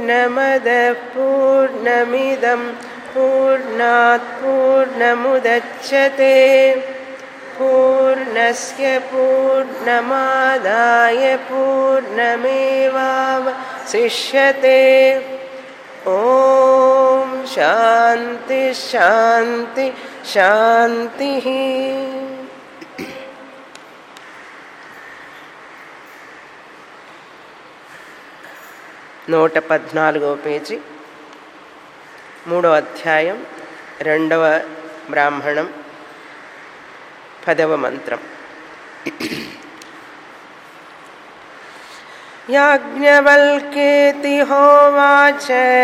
पूर्णमदः पूर्णमिदं पूर्णात् पूर्णमुदच्छते पूर्णस्य पूर्णमादाय पूर्णमेवावशिष्यते ॐ शान्ति शान्ति शान्तिः నూట పద్నాలుగవ పేజీ మూడవ అధ్యాయం రెండవ బ్రాహ్మణం పదవ మంత్రం యాజ్ఞవల్కేతి హోవాచ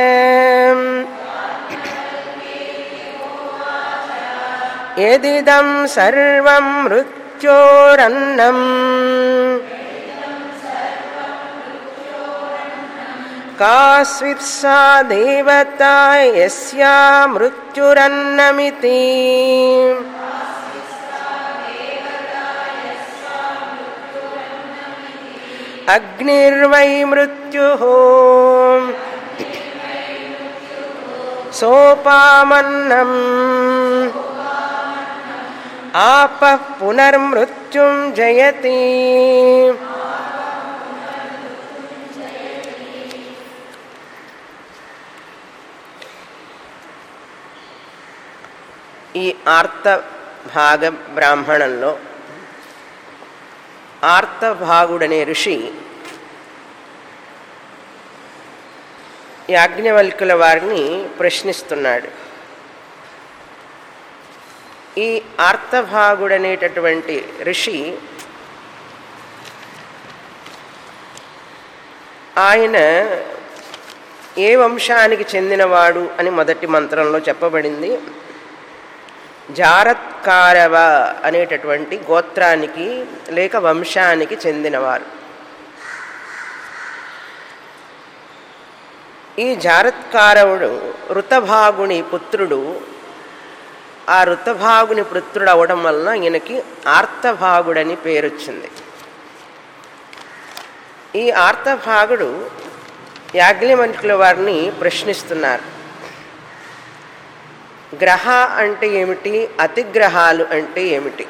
యదిదం సర్వం మృత్యోరన్నం కాస్విత్ సా దేవతా యస్యా మృత్యురన్నమితి అగ్నిర్వై మృత్యు సోపామన్నం ఆప పునర్మృత్యుం జయతి ఈ ఆర్త భాగ బ్రాహ్మణంలో ఆర్తభాగుడనే ఋషి యాజ్ఞవల్కుల వారిని ప్రశ్నిస్తున్నాడు ఈ ఆర్తభాగుడనేటటువంటి ఋషి ఆయన ఏ వంశానికి చెందినవాడు అని మొదటి మంత్రంలో చెప్పబడింది జారత్కారవ అనేటటువంటి గోత్రానికి లేక వంశానికి చెందినవారు ఈ జారత్కారవుడు ఋతభాగుని పుత్రుడు ఆ ఋతభాగుని పుత్రుడు అవడం వలన ఈయనకి ఆర్తభాగుడని పేరొచ్చింది ఈ ఆర్తభాగుడు యాజ్ఞవల్కుల వారిని ప్రశ్నిస్తున్నారు గ్రహ అంటే ఏమిటి అతిగ్రహాలు అంటే ఏమిటి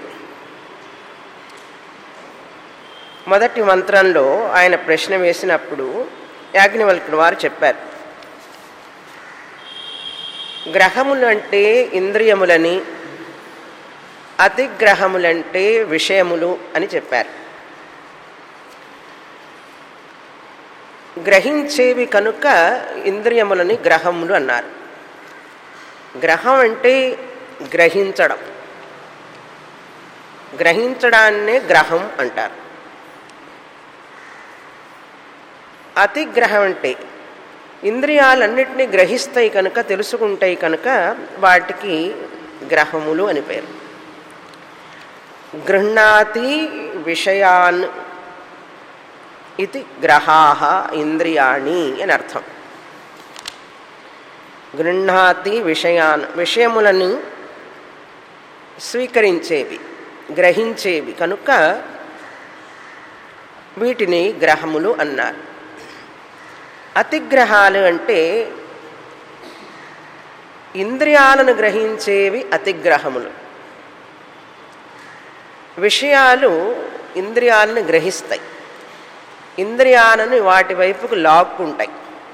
మొదటి మంత్రంలో ఆయన ప్రశ్న వేసినప్పుడు యాజ్ఞవల్కుడు వారు చెప్పారు గ్రహములు అంటే ఇంద్రియములని అతిగ్రహములంటే విషయములు అని చెప్పారు గ్రహించేవి కనుక ఇంద్రియములని గ్రహములు అన్నారు గ్రహం అంటే గ్రహించడం గ్రహించడాన్నే గ్రహం అంటారు అతిగ్రహం అంటే ఇంద్రియాలన్నిటినీ గ్రహిస్తాయి కనుక తెలుసుకుంటాయి కనుక వాటికి గ్రహములు అని పేరు గృహ్ణాతి విషయాన్ ఇది గ్రహాహ ఇంద్రియాణి అని అర్థం గృహ్ణాతి విషయాన్ విషయములను స్వీకరించేవి గ్రహించేవి కనుక వీటిని గ్రహములు అన్నారు అతిగ్రహాలు అంటే ఇంద్రియాలను గ్రహించేవి అతిగ్రహములు విషయాలు ఇంద్రియాలను గ్రహిస్తాయి ఇంద్రియాలను వాటి వైపుకు లాక్కుంటాయి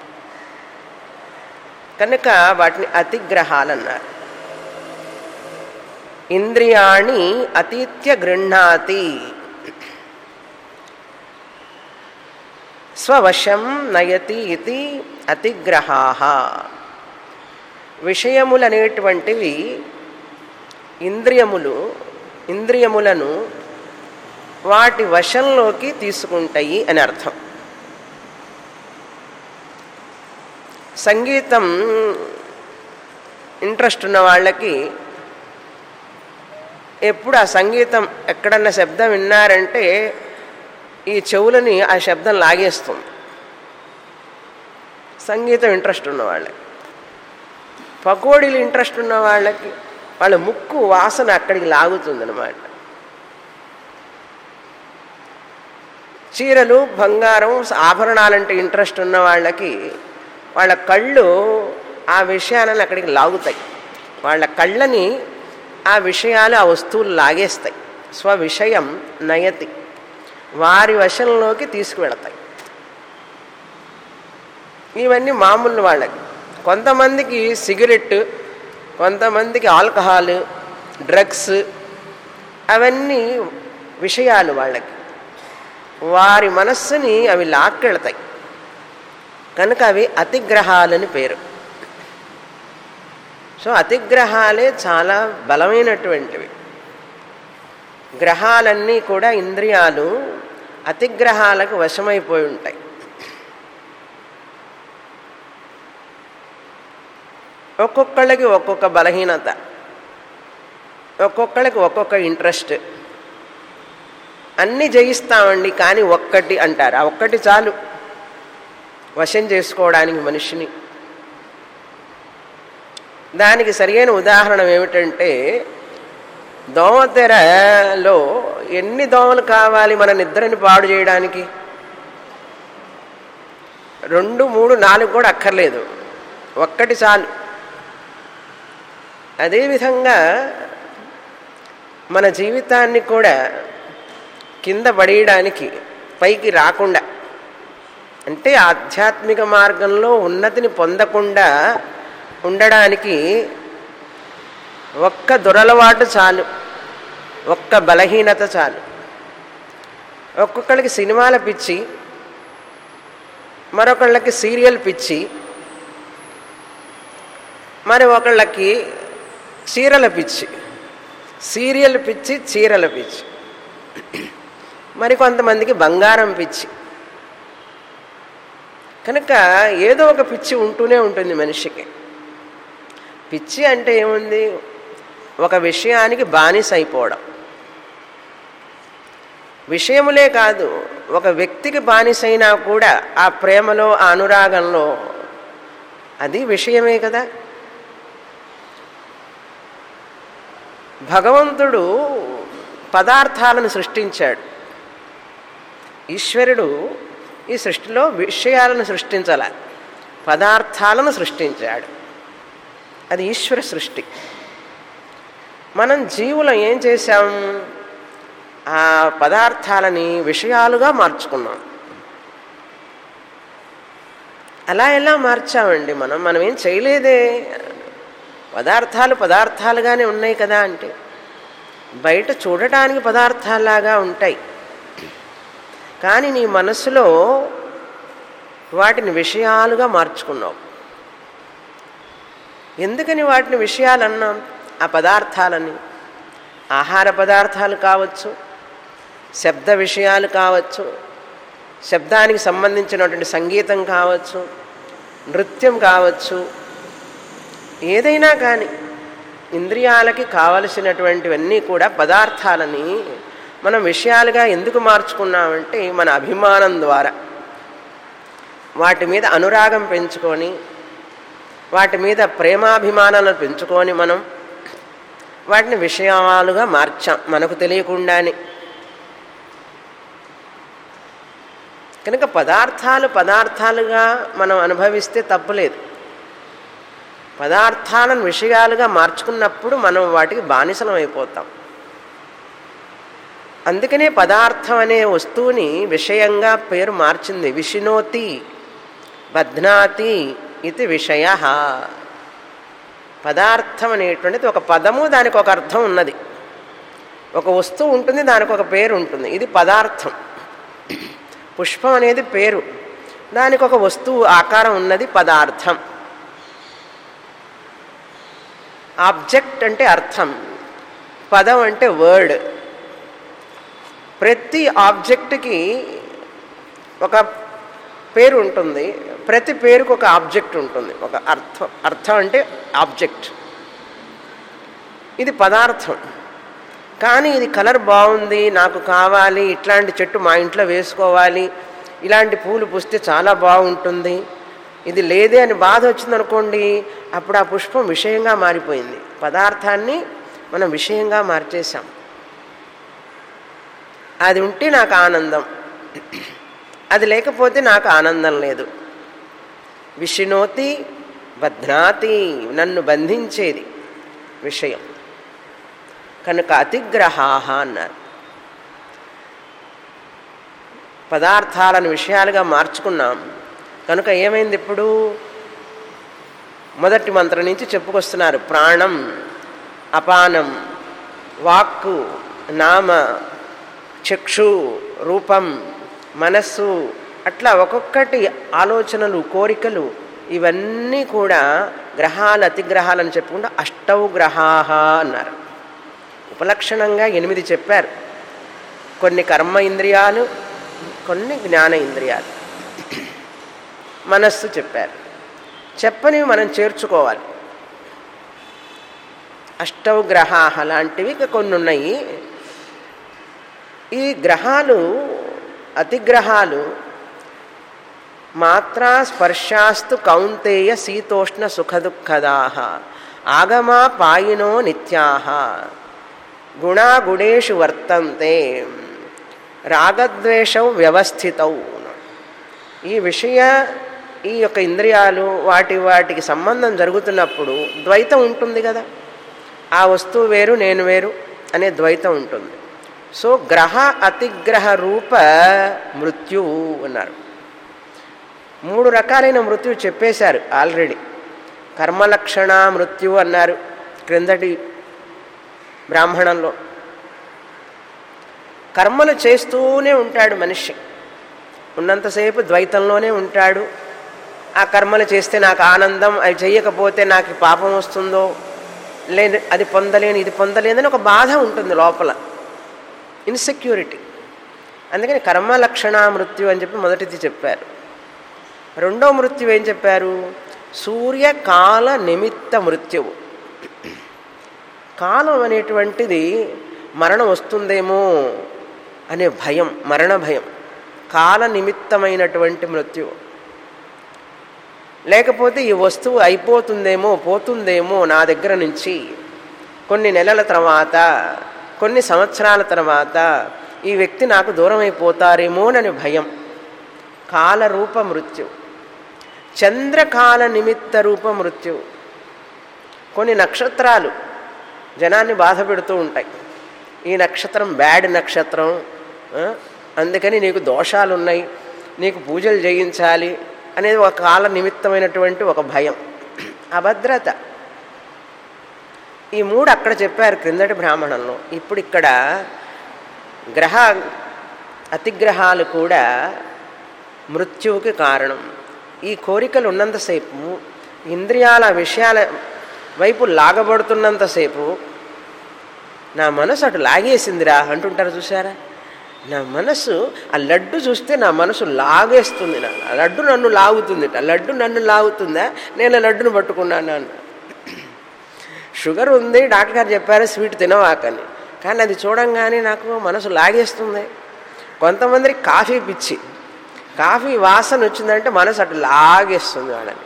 కనుక వాటిని అతిగ్రహాలు అన్నారు ఇంద్రియాణి అతీత్య గృహ్ణాతి స్వవశం నయతి ఇది అతిగ్రహా విషయములనేటువంటివి ఇంద్రియములు ఇంద్రియములను వాటి వశంలోకి తీసుకుంటాయి అని అర్థం సంగీతం ఇంట్రెస్ట్ ఉన్న వాళ్ళకి ఎప్పుడు ఆ సంగీతం ఎక్కడన్నా శబ్దం విన్నారంటే ఈ చెవులని ఆ శబ్దం లాగేస్తుంది సంగీతం ఇంట్రెస్ట్ ఉన్న వాళ్ళకి పకోడీలు ఇంట్రెస్ట్ ఉన్న వాళ్ళకి వాళ్ళ ముక్కు వాసన అక్కడికి లాగుతుందన్నమాట చీరలు బంగారం ఆభరణాలంటే ఇంట్రెస్ట్ ఉన్న వాళ్ళకి వాళ్ళ కళ్ళు ఆ విషయాలను అక్కడికి లాగుతాయి వాళ్ళ కళ్ళని ఆ విషయాలు ఆ వస్తువులు లాగేస్తాయి స్వవిషయం నయతి వారి వశంలోకి తీసుకువెళతాయి ఇవన్నీ మామూలు వాళ్ళకి కొంతమందికి సిగరెట్ కొంతమందికి ఆల్కహాల్ డ్రగ్స్ అవన్నీ విషయాలు వాళ్ళకి వారి మనస్సుని అవి లాక్కెళతాయి కనుక అవి అతిగ్రహాలని పేరు సో అతిగ్రహాలే చాలా బలమైనటువంటివి గ్రహాలన్నీ కూడా ఇంద్రియాలు అతిగ్రహాలకు వశమైపోయి ఉంటాయి ఒక్కొక్కళ్ళకి ఒక్కొక్క బలహీనత ఒక్కొక్కళ్ళకి ఒక్కొక్క ఇంట్రెస్ట్ అన్నీ జయిస్తామండి కానీ ఒక్కటి అంటారు ఆ ఒక్కటి చాలు వశం చేసుకోవడానికి మనిషిని దానికి సరియైన ఉదాహరణ ఏమిటంటే దోమతెరలో ఎన్ని దోమలు కావాలి మన నిద్రని పాడు చేయడానికి రెండు మూడు నాలుగు కూడా అక్కర్లేదు ఒక్కటి చాలు అదేవిధంగా మన జీవితాన్ని కూడా కింద పడేయడానికి పైకి రాకుండా అంటే ఆధ్యాత్మిక మార్గంలో ఉన్నతిని పొందకుండా ఉండడానికి ఒక్క దురలవాటు చాలు ఒక్క బలహీనత చాలు ఒక్కొక్కళ్ళకి సినిమాల పిచ్చి మరొకళ్ళకి సీరియల్ పిచ్చి మరి ఒకళ్ళకి చీరల పిచ్చి సీరియల్ పిచ్చి చీరల పిచ్చి మరి కొంతమందికి బంగారం పిచ్చి కనుక ఏదో ఒక పిచ్చి ఉంటూనే ఉంటుంది మనిషికి పిచ్చి అంటే ఏముంది ఒక విషయానికి బానిస అయిపోవడం విషయములే కాదు ఒక వ్యక్తికి బానిసైనా కూడా ఆ ప్రేమలో ఆ అనురాగంలో అది విషయమే కదా భగవంతుడు పదార్థాలను సృష్టించాడు ఈశ్వరుడు ఈ సృష్టిలో విషయాలను సృష్టించాల పదార్థాలను సృష్టించాడు అది ఈశ్వర సృష్టి మనం జీవులం ఏం చేశాం ఆ పదార్థాలని విషయాలుగా మార్చుకున్నాం అలా ఎలా మార్చామండి మనం మనం ఏం చేయలేదే పదార్థాలు పదార్థాలుగానే ఉన్నాయి కదా అంటే బయట చూడటానికి పదార్థాలాగా ఉంటాయి కానీ నీ మనసులో వాటిని విషయాలుగా మార్చుకున్నావు ఎందుకని వాటిని విషయాలు అన్నాం ఆ పదార్థాలని ఆహార పదార్థాలు కావచ్చు శబ్ద విషయాలు కావచ్చు శబ్దానికి సంబంధించినటువంటి సంగీతం కావచ్చు నృత్యం కావచ్చు ఏదైనా కానీ ఇంద్రియాలకి కావలసినటువంటివన్నీ కూడా పదార్థాలని మనం విషయాలుగా ఎందుకు మార్చుకున్నామంటే మన అభిమానం ద్వారా వాటి మీద అనురాగం పెంచుకొని వాటి మీద ప్రేమాభిమానాలను పెంచుకొని మనం వాటిని విషయాలుగా మార్చాం మనకు తెలియకుండానే కనుక పదార్థాలు పదార్థాలుగా మనం అనుభవిస్తే తప్పులేదు పదార్థాలను విషయాలుగా మార్చుకున్నప్పుడు మనం వాటికి బానిసలం అయిపోతాం అందుకనే పదార్థం అనే వస్తువుని విషయంగా పేరు మార్చింది విషినోతి బధ్నాతి ఇది విషయ పదార్థం అనేటువంటిది ఒక పదము దానికి ఒక అర్థం ఉన్నది ఒక వస్తువు ఉంటుంది దానికి ఒక పేరు ఉంటుంది ఇది పదార్థం పుష్పం అనేది పేరు దానికి ఒక వస్తువు ఆకారం ఉన్నది పదార్థం ఆబ్జెక్ట్ అంటే అర్థం పదం అంటే వర్డ్ ప్రతి ఆబ్జెక్ట్కి ఒక పేరు ఉంటుంది ప్రతి పేరుకు ఒక ఆబ్జెక్ట్ ఉంటుంది ఒక అర్థం అర్థం అంటే ఆబ్జెక్ట్ ఇది పదార్థం కానీ ఇది కలర్ బాగుంది నాకు కావాలి ఇట్లాంటి చెట్టు మా ఇంట్లో వేసుకోవాలి ఇలాంటి పూలు పూస్తే చాలా బాగుంటుంది ఇది లేదే అని బాధ వచ్చిందనుకోండి అప్పుడు ఆ పుష్పం విషయంగా మారిపోయింది పదార్థాన్ని మనం విషయంగా మార్చేశాం అది ఉంటే నాకు ఆనందం అది లేకపోతే నాకు ఆనందం లేదు విషినోతి బధ్నాతి నన్ను బంధించేది విషయం కనుక అతిగ్రహాహ అన్నారు పదార్థాలను విషయాలుగా మార్చుకున్నాం కనుక ఏమైంది ఇప్పుడు మొదటి మంత్రం నుంచి చెప్పుకొస్తున్నారు ప్రాణం అపానం వాక్కు నామ చక్షు రూపం మనస్సు అట్లా ఒక్కొక్కటి ఆలోచనలు కోరికలు ఇవన్నీ కూడా గ్రహాలు అతిగ్రహాలని చెప్పుకుంటూ అష్టౌ గ్రహాహ అన్నారు ఉపలక్షణంగా ఎనిమిది చెప్పారు కొన్ని కర్మ ఇంద్రియాలు కొన్ని జ్ఞాన ఇంద్రియాలు మనస్సు చెప్పారు చెప్పనివి మనం చేర్చుకోవాలి అష్టవ గ్రహాహ లాంటివి ఇక కొన్ని ఉన్నాయి ఈ గ్రహాలు అతిగ్రహాలు మాత్రా స్పర్శాస్తు కౌంతేయ శీతోష్ణ సుఖదుఃఖదాహ ఆగమా పాయినో నిత్యాహ గుణాగుణేషు వర్తంతే రాగద్వేషం వ్యవస్థితౌ ఈ విషయ ఈ యొక్క ఇంద్రియాలు వాటి వాటికి సంబంధం జరుగుతున్నప్పుడు ద్వైతం ఉంటుంది కదా ఆ వస్తువు వేరు నేను వేరు అనే ద్వైతం ఉంటుంది సో గ్రహ అతిగ్రహ రూప మృత్యువు అన్నారు మూడు రకాలైన మృత్యువు చెప్పేశారు ఆల్రెడీ కర్మలక్షణ మృత్యువు అన్నారు క్రిందటి బ్రాహ్మణంలో కర్మలు చేస్తూనే ఉంటాడు మనిషి ఉన్నంతసేపు ద్వైతంలోనే ఉంటాడు ఆ కర్మలు చేస్తే నాకు ఆనందం అవి చెయ్యకపోతే నాకు పాపం వస్తుందో లేదు అది పొందలేను ఇది పొందలేదని ఒక బాధ ఉంటుంది లోపల ఇన్సెక్యూరిటీ అందుకని కర్మ లక్షణ మృత్యు అని చెప్పి మొదటిది చెప్పారు రెండో మృత్యు ఏం చెప్పారు సూర్యకాల నిమిత్త మృత్యువు కాలం అనేటువంటిది మరణం వస్తుందేమో అనే భయం మరణ భయం కాల నిమిత్తమైనటువంటి మృత్యువు లేకపోతే ఈ వస్తువు అయిపోతుందేమో పోతుందేమో నా దగ్గర నుంచి కొన్ని నెలల తర్వాత కొన్ని సంవత్సరాల తర్వాత ఈ వ్యక్తి నాకు దూరం అయిపోతారేమోనని భయం కాలరూప మృత్యు చంద్రకాల నిమిత్త రూప మృత్యు కొన్ని నక్షత్రాలు జనాన్ని బాధ పెడుతూ ఉంటాయి ఈ నక్షత్రం బ్యాడ్ నక్షత్రం ఆ, అందుకని నీకు దోషాలు ఉన్నాయి నీకు పూజలు చేయించాలి అనేది ఒక కాల నిమిత్తమైనటువంటి ఒక భయం అభద్రత ఈ మూడు అక్కడ చెప్పారు క్రిందటి బ్రాహ్మణంలో ఇప్పుడు ఇక్కడ గ్రహ అతిగ్రహాలు కూడా మృత్యువుకి కారణం ఈ కోరికలు ఉన్నంతసేపు ఇంద్రియాల విషయాల వైపు లాగబడుతున్నంతసేపు నా మనసు అటు లాగేసిందిరా అంటుంటారు చూసారా నా మనసు ఆ లడ్డు చూస్తే నా మనసు లాగేస్తుంది నా ఆ లడ్డు నన్ను లాగుతుంది ఆ లడ్డు నన్ను లాగుతుందా నేను ఆ లడ్డును పట్టుకున్నాను అన్న షుగర్ ఉంది డాక్టర్ గారు చెప్పారు స్వీట్ తినవాకని కానీ అది చూడంగానే నాకు మనసు లాగేస్తుంది కొంతమందికి కాఫీ పిచ్చి కాఫీ వాసన వచ్చిందంటే మనసు అటు లాగేస్తుంది వాళ్ళని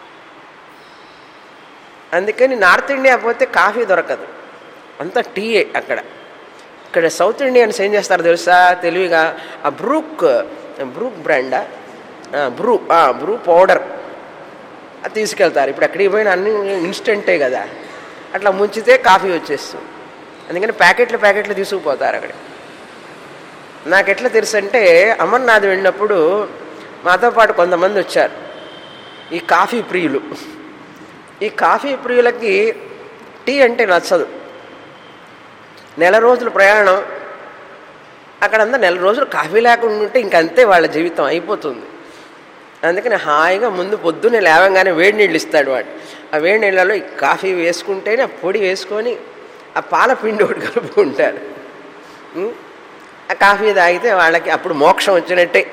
అందుకని నార్త్ ఇండియా పోతే కాఫీ దొరకదు అంతా టీయే అక్కడ ఇక్కడ సౌత్ ఇండియన్స్ ఏం చేస్తారు తెలుసా తెలివిగా ఆ బ్రూక్ బ్రూక్ బ్రాండా బ్రూ బ్రూ పౌడర్ అది తీసుకెళ్తారు ఇప్పుడు ఎక్కడికి పోయినా అన్ని ఇన్స్టెంటే కదా అట్లా ముంచితే కాఫీ వచ్చేస్తుంది అందుకని ప్యాకెట్లు ప్యాకెట్లు తీసుకుపోతారు అక్కడ నాకు ఎట్లా తెలుసు అంటే అమర్నాథ్ వెళ్ళినప్పుడు మాతో పాటు కొంతమంది వచ్చారు ఈ కాఫీ ప్రియులు ఈ కాఫీ ప్రియులకి టీ అంటే నచ్చదు నెల రోజుల ప్రయాణం అక్కడంతా నెల రోజులు కాఫీ లేకుండా ఉంటే ఇంకంతే వాళ్ళ జీవితం అయిపోతుంది అందుకని హాయిగా ముందు పొద్దున్నే లేవంగానే వేడి నీళ్ళు ఇస్తాడు వాడు ఆ వేడి నీళ్ళలో ఈ కాఫీ వేసుకుంటేనే ఆ పొడి వేసుకొని ఆ పాల పిండి ఒకటి కలుపుకుంటారు ఉం? ఆ కాఫీ తాగితే వాళ్ళకి అప్పుడు మోక్షం వచ్చినట్టే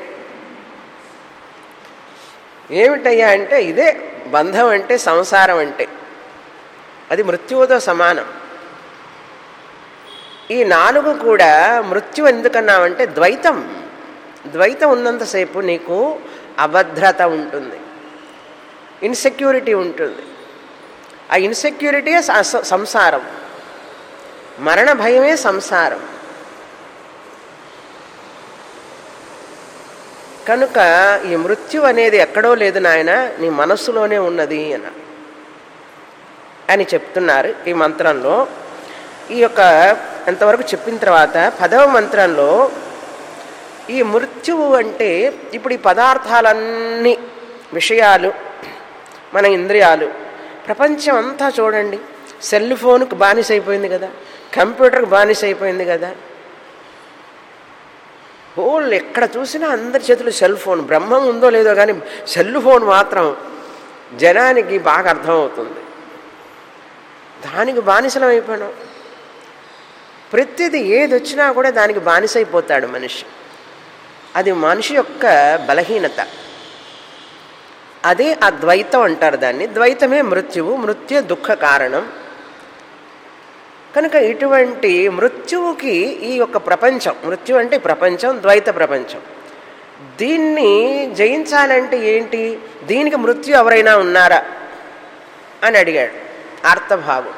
ఏమిటయ్యా అంటే ఇదే బంధం అంటే సంసారం అంటే అది మృత్యువుతో సమానం ఈ నాలుగు కూడా మృత్యు ఎందుకన్నామంటే ద్వైతం ద్వైతం ఉన్నంతసేపు నీకు అభద్రత ఉంటుంది ఇన్సెక్యూరిటీ ఉంటుంది ఆ ఇన్సెక్యూరిటీ సంసారం మరణ భయమే సంసారం కనుక ఈ మృత్యు అనేది ఎక్కడో లేదు నాయన నీ మనస్సులోనే ఉన్నది అన్న అని చెప్తున్నారు ఈ మంత్రంలో ఈ యొక్క ఎంతవరకు చెప్పిన తర్వాత పదవ మంత్రంలో ఈ మృత్యువు అంటే ఇప్పుడు ఈ పదార్థాలన్నీ విషయాలు మన ఇంద్రియాలు ప్రపంచం అంతా చూడండి సెల్ ఫోన్కి బానిస అయిపోయింది కదా కంప్యూటర్కి బానిస అయిపోయింది కదా హోల్ ఎక్కడ చూసినా అందరి చేతులు సెల్ ఫోన్ బ్రహ్మం ఉందో లేదో కానీ సెల్ ఫోన్ మాత్రం జనానికి బాగా అర్థమవుతుంది దానికి బానిసలం అయిపోయినాం ప్రతిదీ ఏది వచ్చినా కూడా దానికి బానిసైపోతాడు మనిషి అది మనిషి యొక్క బలహీనత అదే అద్వైతం అంటారు దాన్ని ద్వైతమే మృత్యువు మృత్యు దుఃఖ కారణం కనుక ఇటువంటి మృత్యువుకి ఈ యొక్క ప్రపంచం మృత్యు అంటే ప్రపంచం ద్వైత ప్రపంచం దీన్ని జయించాలంటే ఏంటి దీనికి మృత్యు ఎవరైనా ఉన్నారా అని అడిగాడు అర్థభావం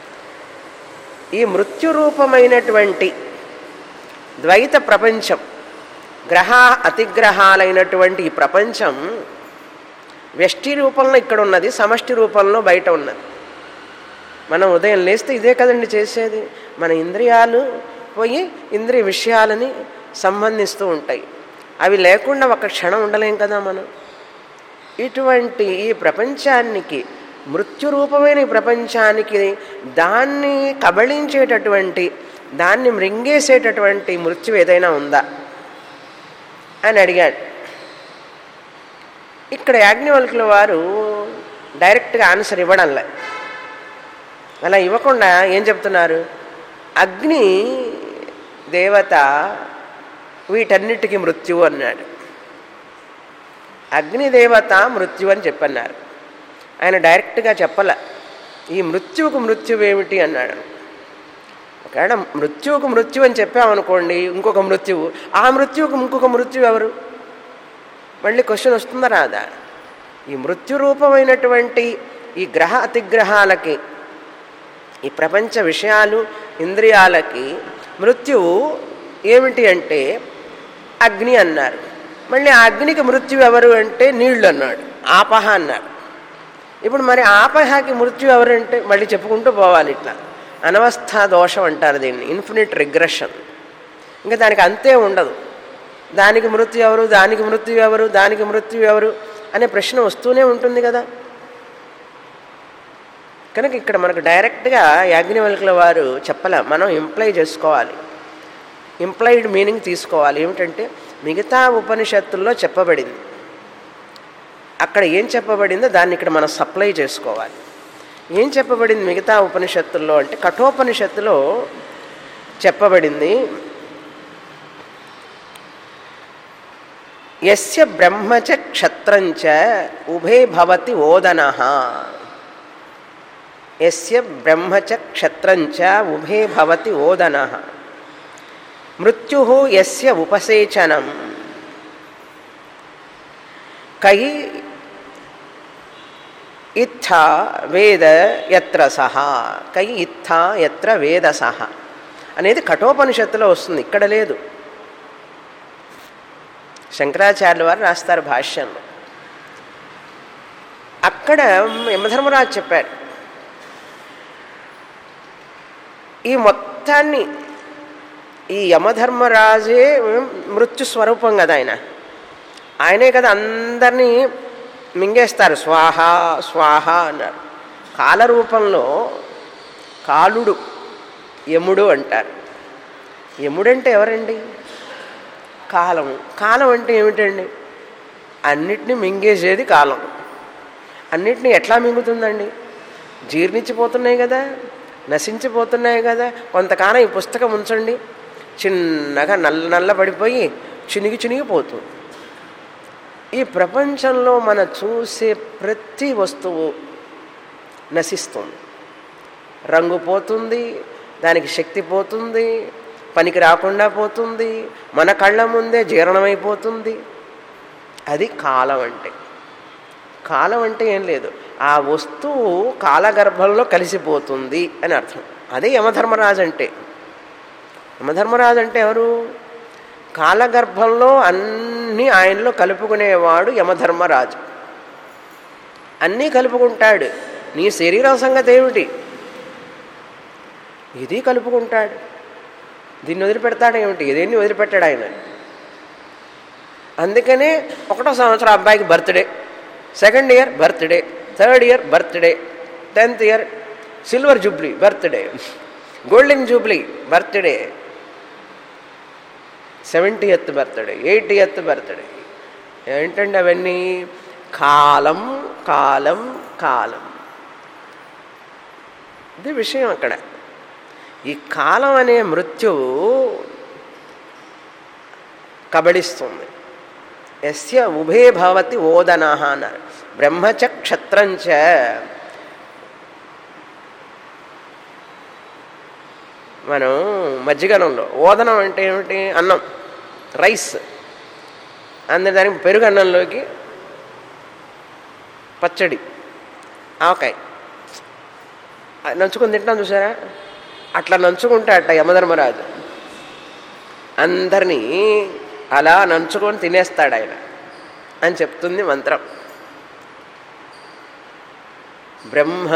ఈ మృత్యురూపమైనటువంటి ద్వైత ప్రపంచం గ్రహ అతిగ్రహాలైనటువంటి ఈ ప్రపంచం వ్యష్టి రూపంలో ఇక్కడ ఉన్నది సమష్టి రూపంలో బయట ఉన్నది మనం ఉదయం లేస్తే ఇదే కదండి చేసేది మన ఇంద్రియాలు పోయి ఇంద్రియ విషయాలని సంబంధిస్తూ ఉంటాయి అవి లేకుండా ఒక క్షణం ఉండలేం కదా మనం ఇటువంటి ఈ ప్రపంచానికి మృత్యురూపమైన ఈ ప్రపంచానికి దాన్ని కబళించేటటువంటి దాన్ని మృంగేసేటటువంటి మృత్యు ఏదైనా ఉందా అని అడిగాడు ఇక్కడ యాజ్ఞవల్కుల వారు డైరెక్ట్గా ఆన్సర్ ఇవ్వడంలే అలా ఇవ్వకుండా ఏం చెప్తున్నారు అగ్ని దేవత వీటన్నిటికీ మృత్యువు అన్నాడు అగ్నిదేవత మృత్యు అని చెప్పన్నారు ఆయన డైరెక్ట్గా చెప్పల ఈ మృత్యువుకు మృత్యువు ఏమిటి అన్నాడు ఒకవేళ మృత్యువుకు మృత్యు అని చెప్పామనుకోండి ఇంకొక మృత్యువు ఆ మృత్యువుకు ఇంకొక మృత్యు ఎవరు మళ్ళీ క్వశ్చన్ వస్తుందా రాదా ఈ మృత్యు రూపమైనటువంటి ఈ గ్రహ అతిగ్రహాలకి ఈ ప్రపంచ విషయాలు ఇంద్రియాలకి మృత్యువు ఏమిటి అంటే అగ్ని అన్నారు మళ్ళీ ఆ అగ్నికి మృత్యు ఎవరు అంటే నీళ్లు అన్నాడు ఆపహ అన్నాడు ఇప్పుడు మరి ఆపహకి మృత్యు ఎవరంటే మళ్ళీ చెప్పుకుంటూ పోవాలి ఇట్లా అనవస్థా దోషం అంటారు దీన్ని ఇన్ఫినిట్ రిగ్రెషన్ ఇంకా దానికి అంతే ఉండదు దానికి మృత్యు ఎవరు దానికి మృత్యు ఎవరు దానికి మృత్యు ఎవరు అనే ప్రశ్న వస్తూనే ఉంటుంది కదా కనుక ఇక్కడ మనకు డైరెక్ట్గా యాజ్ఞవల్కుల వారు చెప్పల మనం ఇంప్లై చేసుకోవాలి ఇంప్లైడ్ మీనింగ్ తీసుకోవాలి ఏమిటంటే మిగతా ఉపనిషత్తుల్లో చెప్పబడింది అక్కడ ఏం చెప్పబడిందో దాన్ని ఇక్కడ మనం సప్లై చేసుకోవాలి ఏం చెప్పబడింది మిగతా ఉపనిషత్తుల్లో అంటే కఠోపనిషత్తులో చెప్పబడింది ఎస్య బ్రహ్మచ క్షత్రంచ ఉభే భవతి ఓదన ఎస్య బ్రహ్మచ క్షత్రంచ ఉభే భవతి ఓదన మృత్యు ఎస్య ఉపసేచనం కై ఇత్థ వేద ఎత్ర సహ కై ఇత్థ ఎత్ర వేద సహ అనేది కఠోపనిషత్తులో వస్తుంది ఇక్కడ లేదు శంకరాచార్యుల వారు రాస్తారు భాష్యంలో అక్కడ యమధర్మరాజు చెప్పాడు ఈ మొత్తాన్ని ఈ యమధర్మరాజే మృత్యు స్వరూపం కదా ఆయన ఆయనే కదా అందరినీ మింగేస్తారు స్వాహ స్వాహ అన్నారు కాలరూపంలో కాలుడు యముడు అంటారు యముడంటే ఎవరండి కాలం కాలం అంటే ఏమిటండి అన్నిటినీ మింగేసేది కాలం అన్నిటినీ ఎట్లా మింగుతుందండి జీర్ణించిపోతున్నాయి కదా నశించిపోతున్నాయి కదా కొంతకాలం ఈ పుస్తకం ఉంచండి చిన్నగా నల్ల నల్ల పడిపోయి చినిగి చినిగిపోతుంది ఈ ప్రపంచంలో మన చూసే ప్రతి వస్తువు నశిస్తుంది రంగు పోతుంది దానికి శక్తి పోతుంది పనికి రాకుండా పోతుంది మన కళ్ళ ముందే జీర్ణమైపోతుంది అది కాలం అంటే కాలం అంటే ఏం లేదు ఆ వస్తువు కాలగర్భంలో కలిసిపోతుంది అని అర్థం అదే యమధర్మరాజు అంటే యమధర్మరాజు అంటే ఎవరు కాలగర్భంలో అన్నీ ఆయనలో కలుపుకునేవాడు యమధర్మరాజు అన్నీ కలుపుకుంటాడు నీ శరీరం సంగతి ఏమిటి ఇది కలుపుకుంటాడు దీన్ని వదిలిపెడతాడు ఏమిటి ఇదేన్ని వదిలిపెట్టాడు ఆయన అందుకనే ఒకటో సంవత్సరం అబ్బాయికి birthday second year birthday third year birthday tenth year silver jubilee birthday golden jubilee birthday seventy eighth birthday eighty eighth birthday ఏంటండి అవన్నీ కాలం కాలం కాలం ఇది విషయం అక్కడ ఈ కాలం అనే మృత్యువు కబడిస్తుంది ఎస్య ఉభే భవతి ఓదన అన్నారు బ్రహ్మచ క్షత్రంచ మనం మజ్జిగనంలో ఓదనం అంటే ఏమిటి అన్నం రైస్ అందరి దానికి పెరుగు అన్నంలోకి పచ్చడి ఆవకాయ నంచుకొని తింటాం చూసారా అట్లా నంచుకుంటే అట్ట యమధర్మరాజు అందరినీ అలా నంచుకొని తినేస్తాడు ఆయన అని చెప్తుంది మంత్రం బ్రహ్మ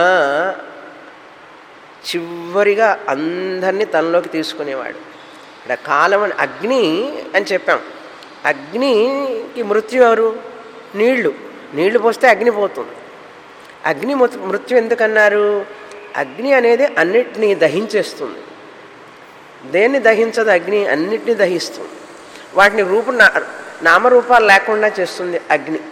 చివరిగా అందరినీ తనలోకి తీసుకునేవాడు ఇక్కడ కాలం అని అగ్ని అని చెప్పాం అగ్నికి మృత్యు ఎవరు నీళ్లు నీళ్లు పోస్తే అగ్ని పోతుంది అగ్ని మృత్యు ఎందుకన్నారు అగ్ని అనేది అన్నిటినీ దహించేస్తుంది దేన్ని దహించదు అగ్ని అన్నిటినీ దహిస్తుంది వాటిని రూపు నామరూపాలు లేకుండా చేస్తుంది అగ్ని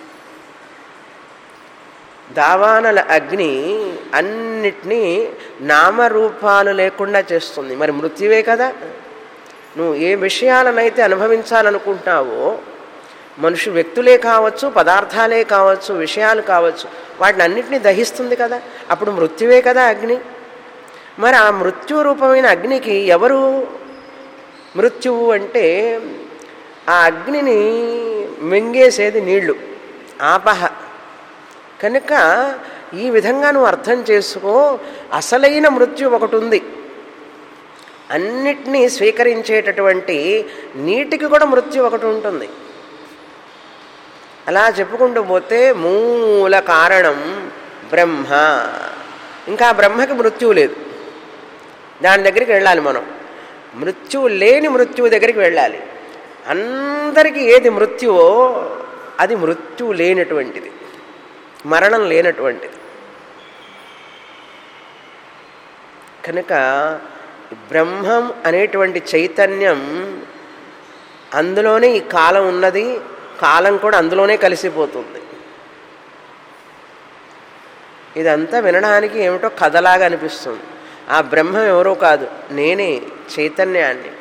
దావానల అగ్ని అన్నిటినీ నామరూపాలు లేకుండా చేస్తుంది మరి మృత్యువే కదా నువ్వు ఏ విషయాలనైతే అనుభవించాలనుకుంటున్నావో మనుషు వ్యక్తులే కావచ్చు పదార్థాలే కావచ్చు విషయాలు కావచ్చు వాటిని అన్నిటినీ దహిస్తుంది కదా అప్పుడు మృత్యువే కదా అగ్ని మరి ఆ మృత్యు రూపమైన అగ్నికి ఎవరు మృత్యువు అంటే ఆ అగ్నిని మింగేసేది నీళ్లు ఆపహ కనుక ఈ విధంగా నువ్వు అర్థం చేసుకో అసలైన మృత్యు ఒకటి ఉంది అన్నిటినీ స్వీకరించేటటువంటి నీటికి కూడా మృత్యు ఒకటి ఉంటుంది అలా చెప్పుకుంటూ పోతే మూల కారణం బ్రహ్మ ఇంకా బ్రహ్మకి మృత్యువు లేదు దాని దగ్గరికి వెళ్ళాలి మనం మృత్యువు లేని మృత్యువు దగ్గరికి వెళ్ళాలి అందరికీ ఏది మృత్యువో అది మృత్యువు లేనటువంటిది మరణం లేనటువంటిది కనుక బ్రహ్మం అనేటువంటి చైతన్యం అందులోనే ఈ కాలం ఉన్నది కాలం కూడా అందులోనే కలిసిపోతుంది ఇదంతా వినడానికి ఏమిటో కథలాగా అనిపిస్తుంది ఆ బ్రహ్మం ఎవరో కాదు నేనే చైతన్యాన్ని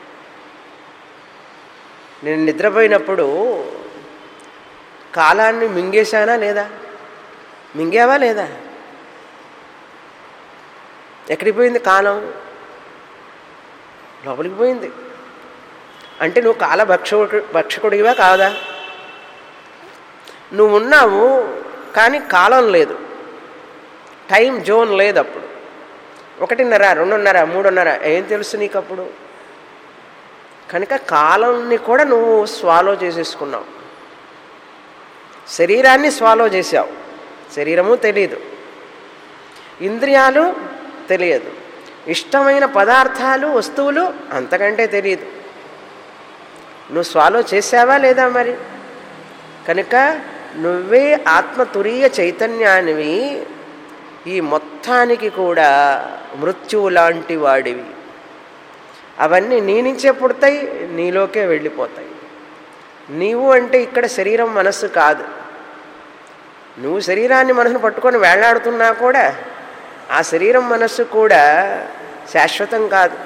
నేను నిద్రపోయినప్పుడు కాలాన్ని మింగేశానా లేదా మింగావా లేదా ఎక్కడికి పోయింది కాలం లోపలికి పోయింది అంటే నువ్వు కాల భక్షకుడు భక్షకుడివా కాదా నువ్వు ఉన్నావు కానీ కాలం లేదు టైం జోన్ లేదు అప్పుడు ఒకటిన్నర రెండున్నర మూడున్నర ఏం తెలుసు నీకు అప్పుడు కనుక కాలంని కూడా నువ్వు స్వాలో చేసేసుకున్నావు శరీరాన్ని స్వాలో చేసావు శరీరము తెలియదు ఇంద్రియాలు తెలియదు ఇష్టమైన పదార్థాలు వస్తువులు అంతకంటే తెలియదు నువ్వు స్వాలో చేసావా లేదా మరి కనుక నువ్వే ఆత్మతురీయ చైతన్యానివి ఈ మొత్తానికి కూడా మృత్యువు లాంటి వాడివి అవన్నీ నీ నుంచే పుడతాయి నీలోకే వెళ్ళిపోతాయి నీవు అంటే ఇక్కడ శరీరం మనస్సు కాదు నువ్వు శరీరాన్ని మనసును పట్టుకొని వేలాడుతున్నా కూడా ఆ శరీరం మనస్సు కూడా శాశ్వతం కాదు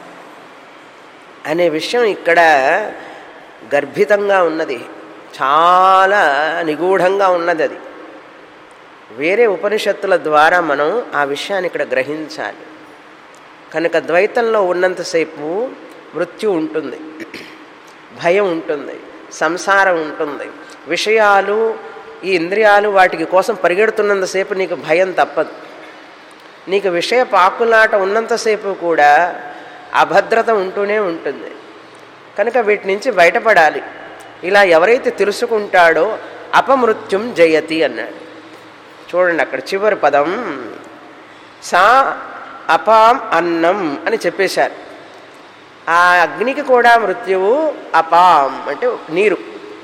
అనే విషయం ఇక్కడ గర్భితంగా ఉన్నది చాలా నిగూఢంగా ఉన్నది అది వేరే ఉపనిషత్తుల ద్వారా మనం ఆ విషయాన్ని ఇక్కడ గ్రహించాలి కనుక ద్వైతంలో ఉన్నంతసేపు మృత్యు ఉంటుంది భయం ఉంటుంది సంసారం ఉంటుంది విషయాలు ఈ ఇంద్రియాలు వాటికి కోసం పరిగెడుతున్నంతసేపు నీకు భయం తప్పదు నీకు విషయ పాకులాట ఉన్నంతసేపు కూడా అభద్రత ఉంటూనే ఉంటుంది కనుక వీటి నుంచి బయటపడాలి ఇలా ఎవరైతే తెలుసుకుంటాడో అపమృత్యుం జయతి అన్నాడు చూడండి అక్కడ చివరి పదం సా అపాం అన్నం అని చెప్పేశారు ఆ అగ్నికి కూడా మృత్యువు అపాం అంటే నీరు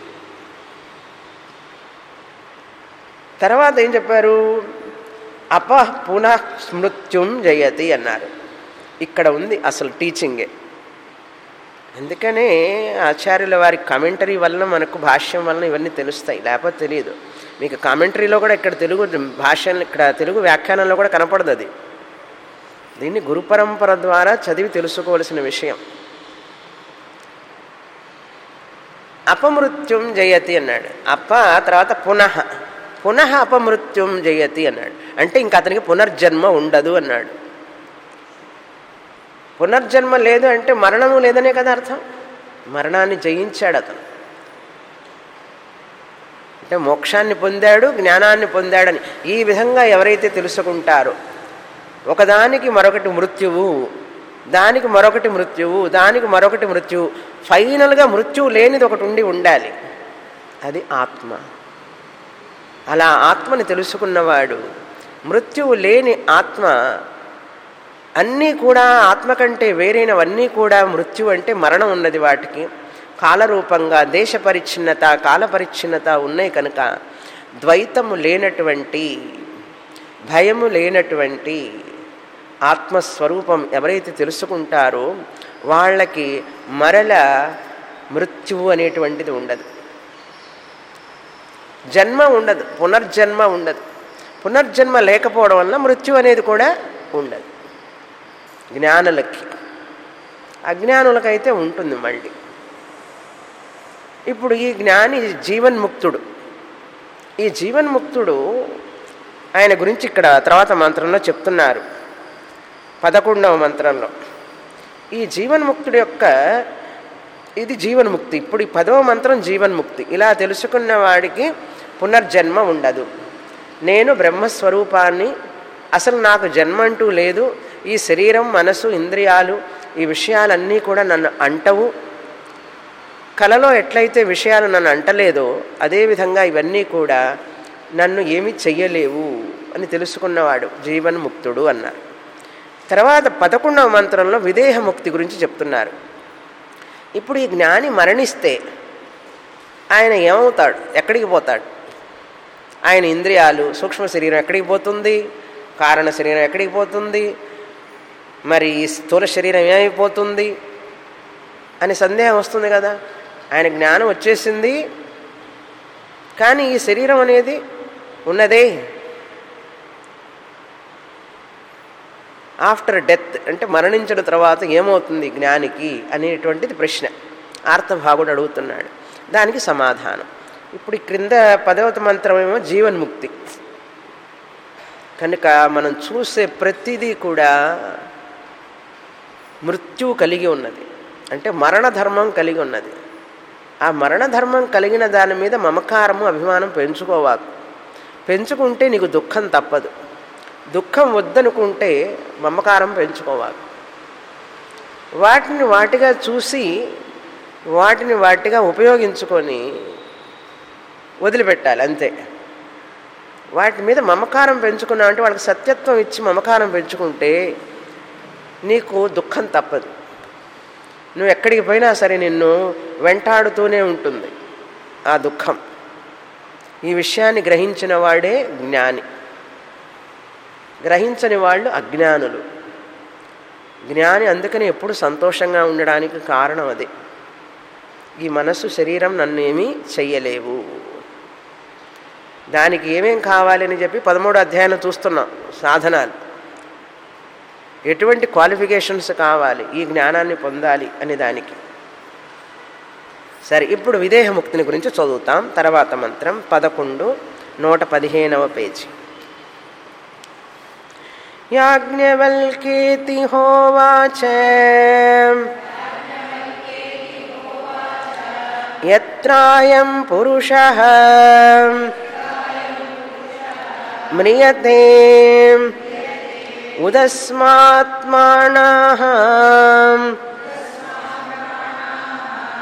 తర్వాత ఏం చెప్పారు అప పునః స్మృత్యుం జయతి అన్నారు ఇక్కడ ఉంది అసలు టీచింగే అందుకనే ఆచార్యుల వారి కామెంటరీ వలన మనకు భాష్యం వలన ఇవన్నీ తెలుస్తాయి లేకపోతే తెలియదు మీకు కామెంటరీలో కూడా ఇక్కడ తెలుగు భాష ఇక్కడ తెలుగు వ్యాఖ్యానంలో కూడా కనపడదు అది దీన్ని గురు పరంపర ద్వారా చదివి తెలుసుకోవలసిన విషయం అపమృత్యుం జయతి అన్నాడు అప తర్వాత పునః పునః అపమృత్యుం జయతి అన్నాడు అంటే ఇంకా అతనికి పునర్జన్మ ఉండదు అన్నాడు పునర్జన్మ లేదు అంటే మరణము లేదనే కదా అర్థం మరణాన్ని జయించాడు అతను అంటే మోక్షాన్ని పొందాడు జ్ఞానాన్ని పొందాడని ఈ విధంగా ఎవరైతే తెలుసుకుంటారో ఒకదానికి మరొకటి మృత్యువు దానికి మరొకటి మృత్యువు దానికి మరొకటి మృత్యువు ఫైనల్గా మృత్యువు లేనిది ఒకటి ఉండి ఉండాలి అది ఆత్మ అలా ఆత్మని తెలుసుకున్నవాడు మృత్యువు లేని ఆత్మ అన్నీ కూడా ఆత్మ కంటే వేరైనవన్నీ కూడా మృత్యు అంటే మరణం ఉన్నది వాటికి కాలరూపంగా దేశ పరిచ్ఛిన్నత కాల పరిచ్ఛిన్నత ఉన్నాయి కనుక ద్వైతము లేనటువంటి భయము లేనటువంటి ఆత్మస్వరూపం ఎవరైతే తెలుసుకుంటారో వాళ్ళకి మరల మృత్యువు అనేటువంటిది ఉండదు జన్మ ఉండదు పునర్జన్మ ఉండదు పునర్జన్మ లేకపోవడం వల్ల మృత్యు అనేది కూడా ఉండదు జ్ఞానులకి అజ్ఞానులకైతే ఉంటుంది మళ్ళీ ఇప్పుడు ఈ జ్ఞాని జీవన్ముక్తుడు ఈ జీవన్ముక్తుడు ఆయన గురించి ఇక్కడ తర్వాత మంత్రంలో చెప్తున్నారు పదకొండవ మంత్రంలో ఈ జీవన్ముక్తుడి యొక్క ఇది జీవన్ముక్తి ఇప్పుడు ఈ పదవ మంత్రం జీవన్ముక్తి ఇలా తెలుసుకున్న వాడికి పునర్జన్మ ఉండదు నేను బ్రహ్మస్వరూపాన్ని అసలు నాకు జన్మ అంటూ లేదు ఈ శరీరం మనసు ఇంద్రియాలు ఈ విషయాలన్నీ కూడా నన్ను అంటవు కలలో ఎట్లయితే విషయాలు నన్ను అంటలేదో అదేవిధంగా ఇవన్నీ కూడా నన్ను ఏమీ చెయ్యలేవు అని తెలుసుకున్నవాడు జీవన్ముక్తుడు అన్నారు తర్వాత పదకొండవ మంత్రంలో విదేహముక్తి గురించి చెప్తున్నారు ఇప్పుడు ఈ జ్ఞాని మరణిస్తే ఆయన ఏమవుతాడు ఎక్కడికి పోతాడు ఆయన ఇంద్రియాలు సూక్ష్మ శరీరం ఎక్కడికి పోతుంది కారణ శరీరం ఎక్కడికి పోతుంది మరి ఈ స్థూల శరీరం ఏమైపోతుంది అని సందేహం వస్తుంది కదా ఆయన జ్ఞానం వచ్చేసింది కానీ ఈ శరీరం అనేది ఉన్నదే ఆఫ్టర్ డెత్ అంటే మరణించిన తర్వాత ఏమవుతుంది జ్ఞానికి అనేటువంటిది ప్రశ్న ఆర్తభాగుడు అడుగుతున్నాడు దానికి సమాధానం ఇప్పుడు ఈ క్రింద పదవత మంత్రం ఏమో జీవన్ముక్తి కనుక మనం చూసే ప్రతిదీ కూడా మృత్యువు కలిగి ఉన్నది అంటే మరణ ధర్మం కలిగి ఉన్నది ఆ మరణ ధర్మం కలిగిన దాని మీద మమకారము అభిమానం పెంచుకోవాలి పెంచుకుంటే నీకు దుఃఖం తప్పదు దుఃఖం వద్దనుకుంటే మమకారం పెంచుకోవాలి వాటిని వాటిగా చూసి వాటిని వాటిగా ఉపయోగించుకొని వదిలిపెట్టాలి అంతే వాటి మీద మమకారం పెంచుకున్నా అంటే వాళ్ళకి సత్యత్వం ఇచ్చి మమకారం పెంచుకుంటే నీకు దుఃఖం తప్పదు నువ్వు ఎక్కడికి పోయినా సరే నిన్ను వెంటాడుతూనే ఉంటుంది ఆ దుఃఖం ఈ విషయాన్ని గ్రహించిన వాడే జ్ఞాని గ్రహించని వాళ్ళు అజ్ఞానులు జ్ఞాని అందుకని ఎప్పుడు సంతోషంగా ఉండడానికి కారణం అదే ఈ మనస్సు శరీరం నన్ను ఏమీ చెయ్యలేవు దానికి ఏమేం కావాలని చెప్పి పదమూడు అధ్యాయం చూస్తున్నాం సాధనాలు ఎటువంటి క్వాలిఫికేషన్స్ కావాలి ఈ జ్ఞానాన్ని పొందాలి అనే దానికి సరే ఇప్పుడు విదేహముక్తిని గురించి చదువుతాం తర్వాత మంత్రం పదకొండు నూట పదిహేనవ పేజీ యాజ్ఞవల్కేతి హోవాచ యత్రాయం పురుష మ్రియతే ఉదస్మాత్మాన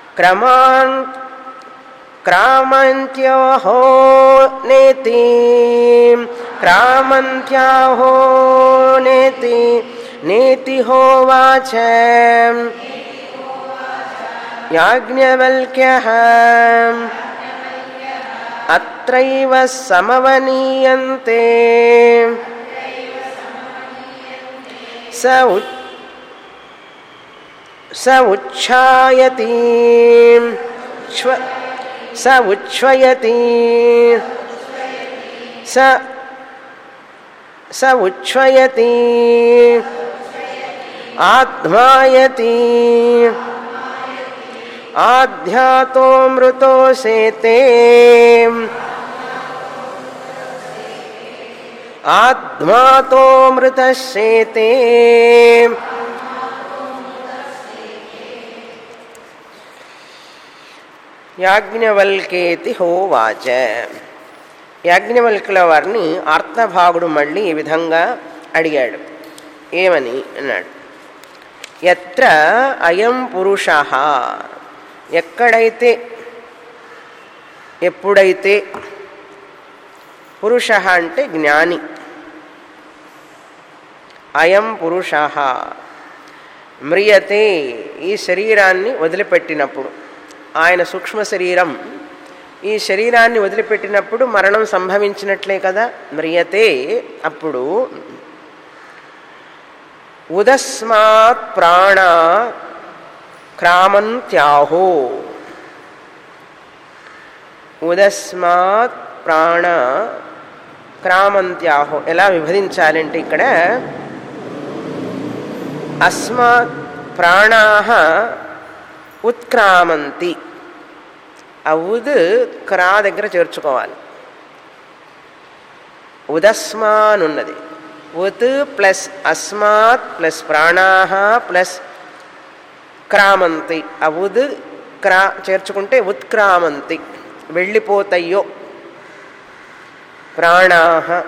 క్రమాన్ క్రామంత్యోహో నేతి క్రామంత్యాహో నేతి నేతి హోవాచ యాజ్ఞవల్క్య అత్రైవ సమవనీయంతే స ఉ- స ఉచ్ఛాయతి శ్వ స ఉచ్ఛ్వయతి స స ఉచ్ఛ్వయతి ఆత్మాయతి ఆధ్యాతోమృతోసేతే ఆత్మాతోమృతసేతే యాజ్ఞవల్కేతి హోవాచ యాజ్ఞవల్కుల వారిని ఆర్తభాగుడు మళ్ళీ ఈ విధంగా అడిగాడు ఏమని అన్నాడు ఎత్ర అయం పురుష ఎక్కడైతే ఎప్పుడైతే పురుష అంటే జ్ఞాని అయం పురుష మ్రియతే ఈ శరీరాన్ని వదిలిపెట్టినప్పుడు ఆయన సూక్ష్మ శరీరం ఈ శరీరాన్ని వదిలిపెట్టినప్పుడు మరణం సంభవించినట్లే కదా మ్రియతే అప్పుడు ఉదస్మాత్ ప్రాణ క్రామంత్యాహో ఉదస్మాత్ ప్రాణ క్రామంత్యాహో ఎలా విభజించాలంటే ఇక్కడ అస్మాత్ ప్రాణా ఉత్క్రామంతి ఆ ఉద్ క్రా దగ్గర చేర్చుకోవాలి ఉదస్మాన్ ఉన్నది ఉత్ ప్లస్ అస్మాత్ ప్లస్ ప్రాణా ప్లస్ క్రామంతి ఆ ఉద్ క్రా చేర్చుకుంటే ఉత్క్రామంతి వెళ్ళిపోతాయో ప్రాణా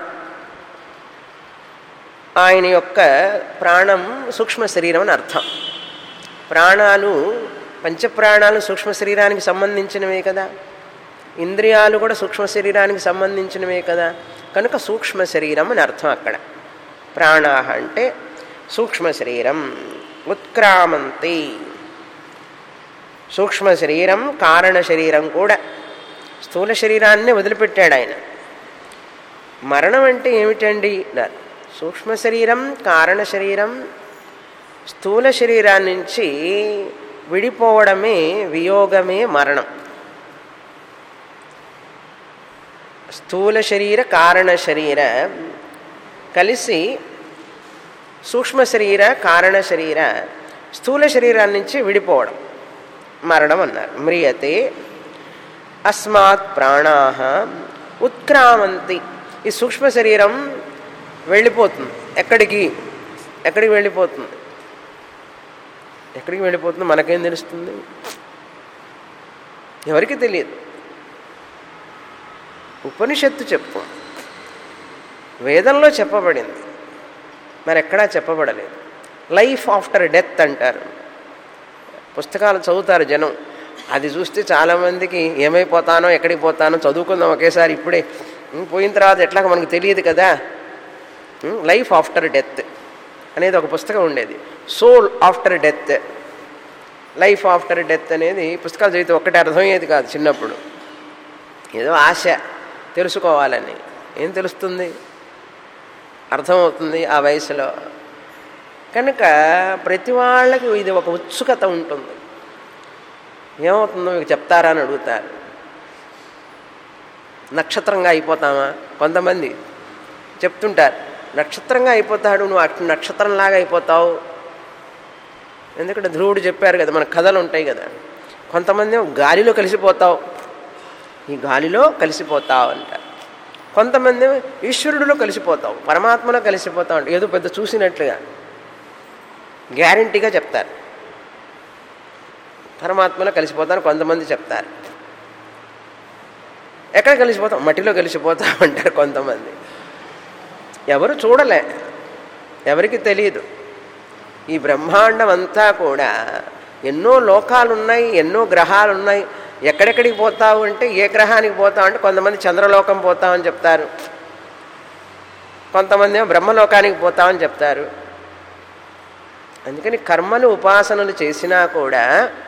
ఆయన యొక్క ప్రాణం సూక్ష్మ శరీరం అని అర్థం ప్రాణాలు పంచప్రాణాలు సూక్ష్మ శరీరానికి సంబంధించినవే కదా ఇంద్రియాలు కూడా సూక్ష్మ శరీరానికి సంబంధించినవే కదా కనుక సూక్ష్మ శరీరం అని అర్థం అక్కడ ప్రాణా అంటే సూక్ష్మ శరీరం ఉత్క్రామంతి సూక్ష్మ శరీరం కారణ శరీరం కూడా స్థూల శరీరాన్ని వదిలిపెట్టాడు ఆయన మరణం అంటే ఏమిటండి అన్నారు సూక్ష్మ శరీరం కారణ శరీరం స్థూల శరీరాన్ని నుంచి విడిపోవడమే వియోగమే మరణం స్థూల శరీర కారణ శరీర కలిసి సూక్ష్మ శరీర కారణ శరీర స్థూల శరీరాన్ని నుంచి విడిపోవడం మరణం అన్నారు మ్రియతే అస్మాత్ ప్రాణా ఉత్క్రామంతి ఈ సూక్ష్మ శరీరం వెళ్ళిపోతుంది ఎక్కడికి ఎక్కడికి వెళ్ళిపోతుంది ఎక్కడికి వెళ్ళిపోతుందో మనకేం తెలుస్తుంది ఎవరికి తెలియదు ఉపనిషత్తు చెప్పు వేదంలో చెప్పబడింది మరి ఎక్కడా చెప్పబడలేదు లైఫ్ ఆఫ్టర్ డెత్ అంటారు పుస్తకాలు చదువుతారు జనం అది చూస్తే చాలామందికి ఏమైపోతానో ఎక్కడికి పోతానో చదువుకుందాం ఒకేసారి ఇప్పుడే ఉం, పోయిన తర్వాత ఎట్లా మనకు తెలియదు కదా లైఫ్ ఆఫ్టర్ డెత్ అనేది ఒక పుస్తకం ఉండేది soul after death life after death అనేది పుస్తకాలు చదివితే ఒక్కటే అర్థమయ్యేది కాదు చిన్నప్పుడు ఏదో ఆశ తెలుసుకోవాలని ఏం తెలుస్తుంది అర్థమవుతుంది ఆ వయసులో కనుక ప్రతి వాళ్ళకి ఇది ఒక ఉత్సుకత ఉంటుంది ఏమవుతుందో మీకు చెప్తారా అని అడుగుతారు నక్షత్రంగా అయిపోతామా కొంతమంది చెప్తుంటారు నక్షత్రంగా అయిపోతాడు నువ్వు అటు నక్షత్రంలాగా అయిపోతావు ఎందుకంటే ధ్రువుడు చెప్పారు కదా మన కథలు ఉంటాయి కదా కొంతమంది ఏమో గాలిలో కలిసిపోతావు ఈ గాలిలో కలిసిపోతావు అంటారు కొంతమంది ఏమో ఈశ్వరుడిలో కలిసిపోతావు పరమాత్మలో కలిసిపోతావు అంటే ఏదో పెద్ద చూసినట్లుగా గ్యారంటీగా చెప్తారు పరమాత్మలో కలిసిపోతాను కొంతమంది చెప్తారు ఎక్కడ కలిసిపోతాం మట్టిలో కలిసిపోతాం అంటారు కొంతమంది ఎవరు చూడలే ఎవరికి తెలియదు ఈ బ్రహ్మాండం అంతా కూడా ఎన్నో లోకాలు ఉన్నాయి ఎన్నో గ్రహాలు ఉన్నాయి ఎక్కడెక్కడికి పోతావు అంటే ఏ గ్రహానికి పోతావు అంటే కొంతమంది చంద్రలోకం పోతామని చెప్తారు కొంతమంది ఏమో బ్రహ్మలోకానికి పోతామని చెప్తారు అందుకని కర్మలు ఉపాసనలు చేసినా కూడా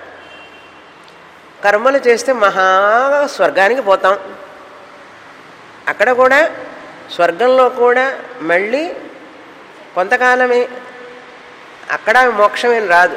కర్మలు చేస్తే మహా స్వర్గానికి పోతాం అక్కడ కూడా స్వర్గంలో కూడా మళ్ళీ కొంతకాలమే అక్కడ మోక్షమేం రాదు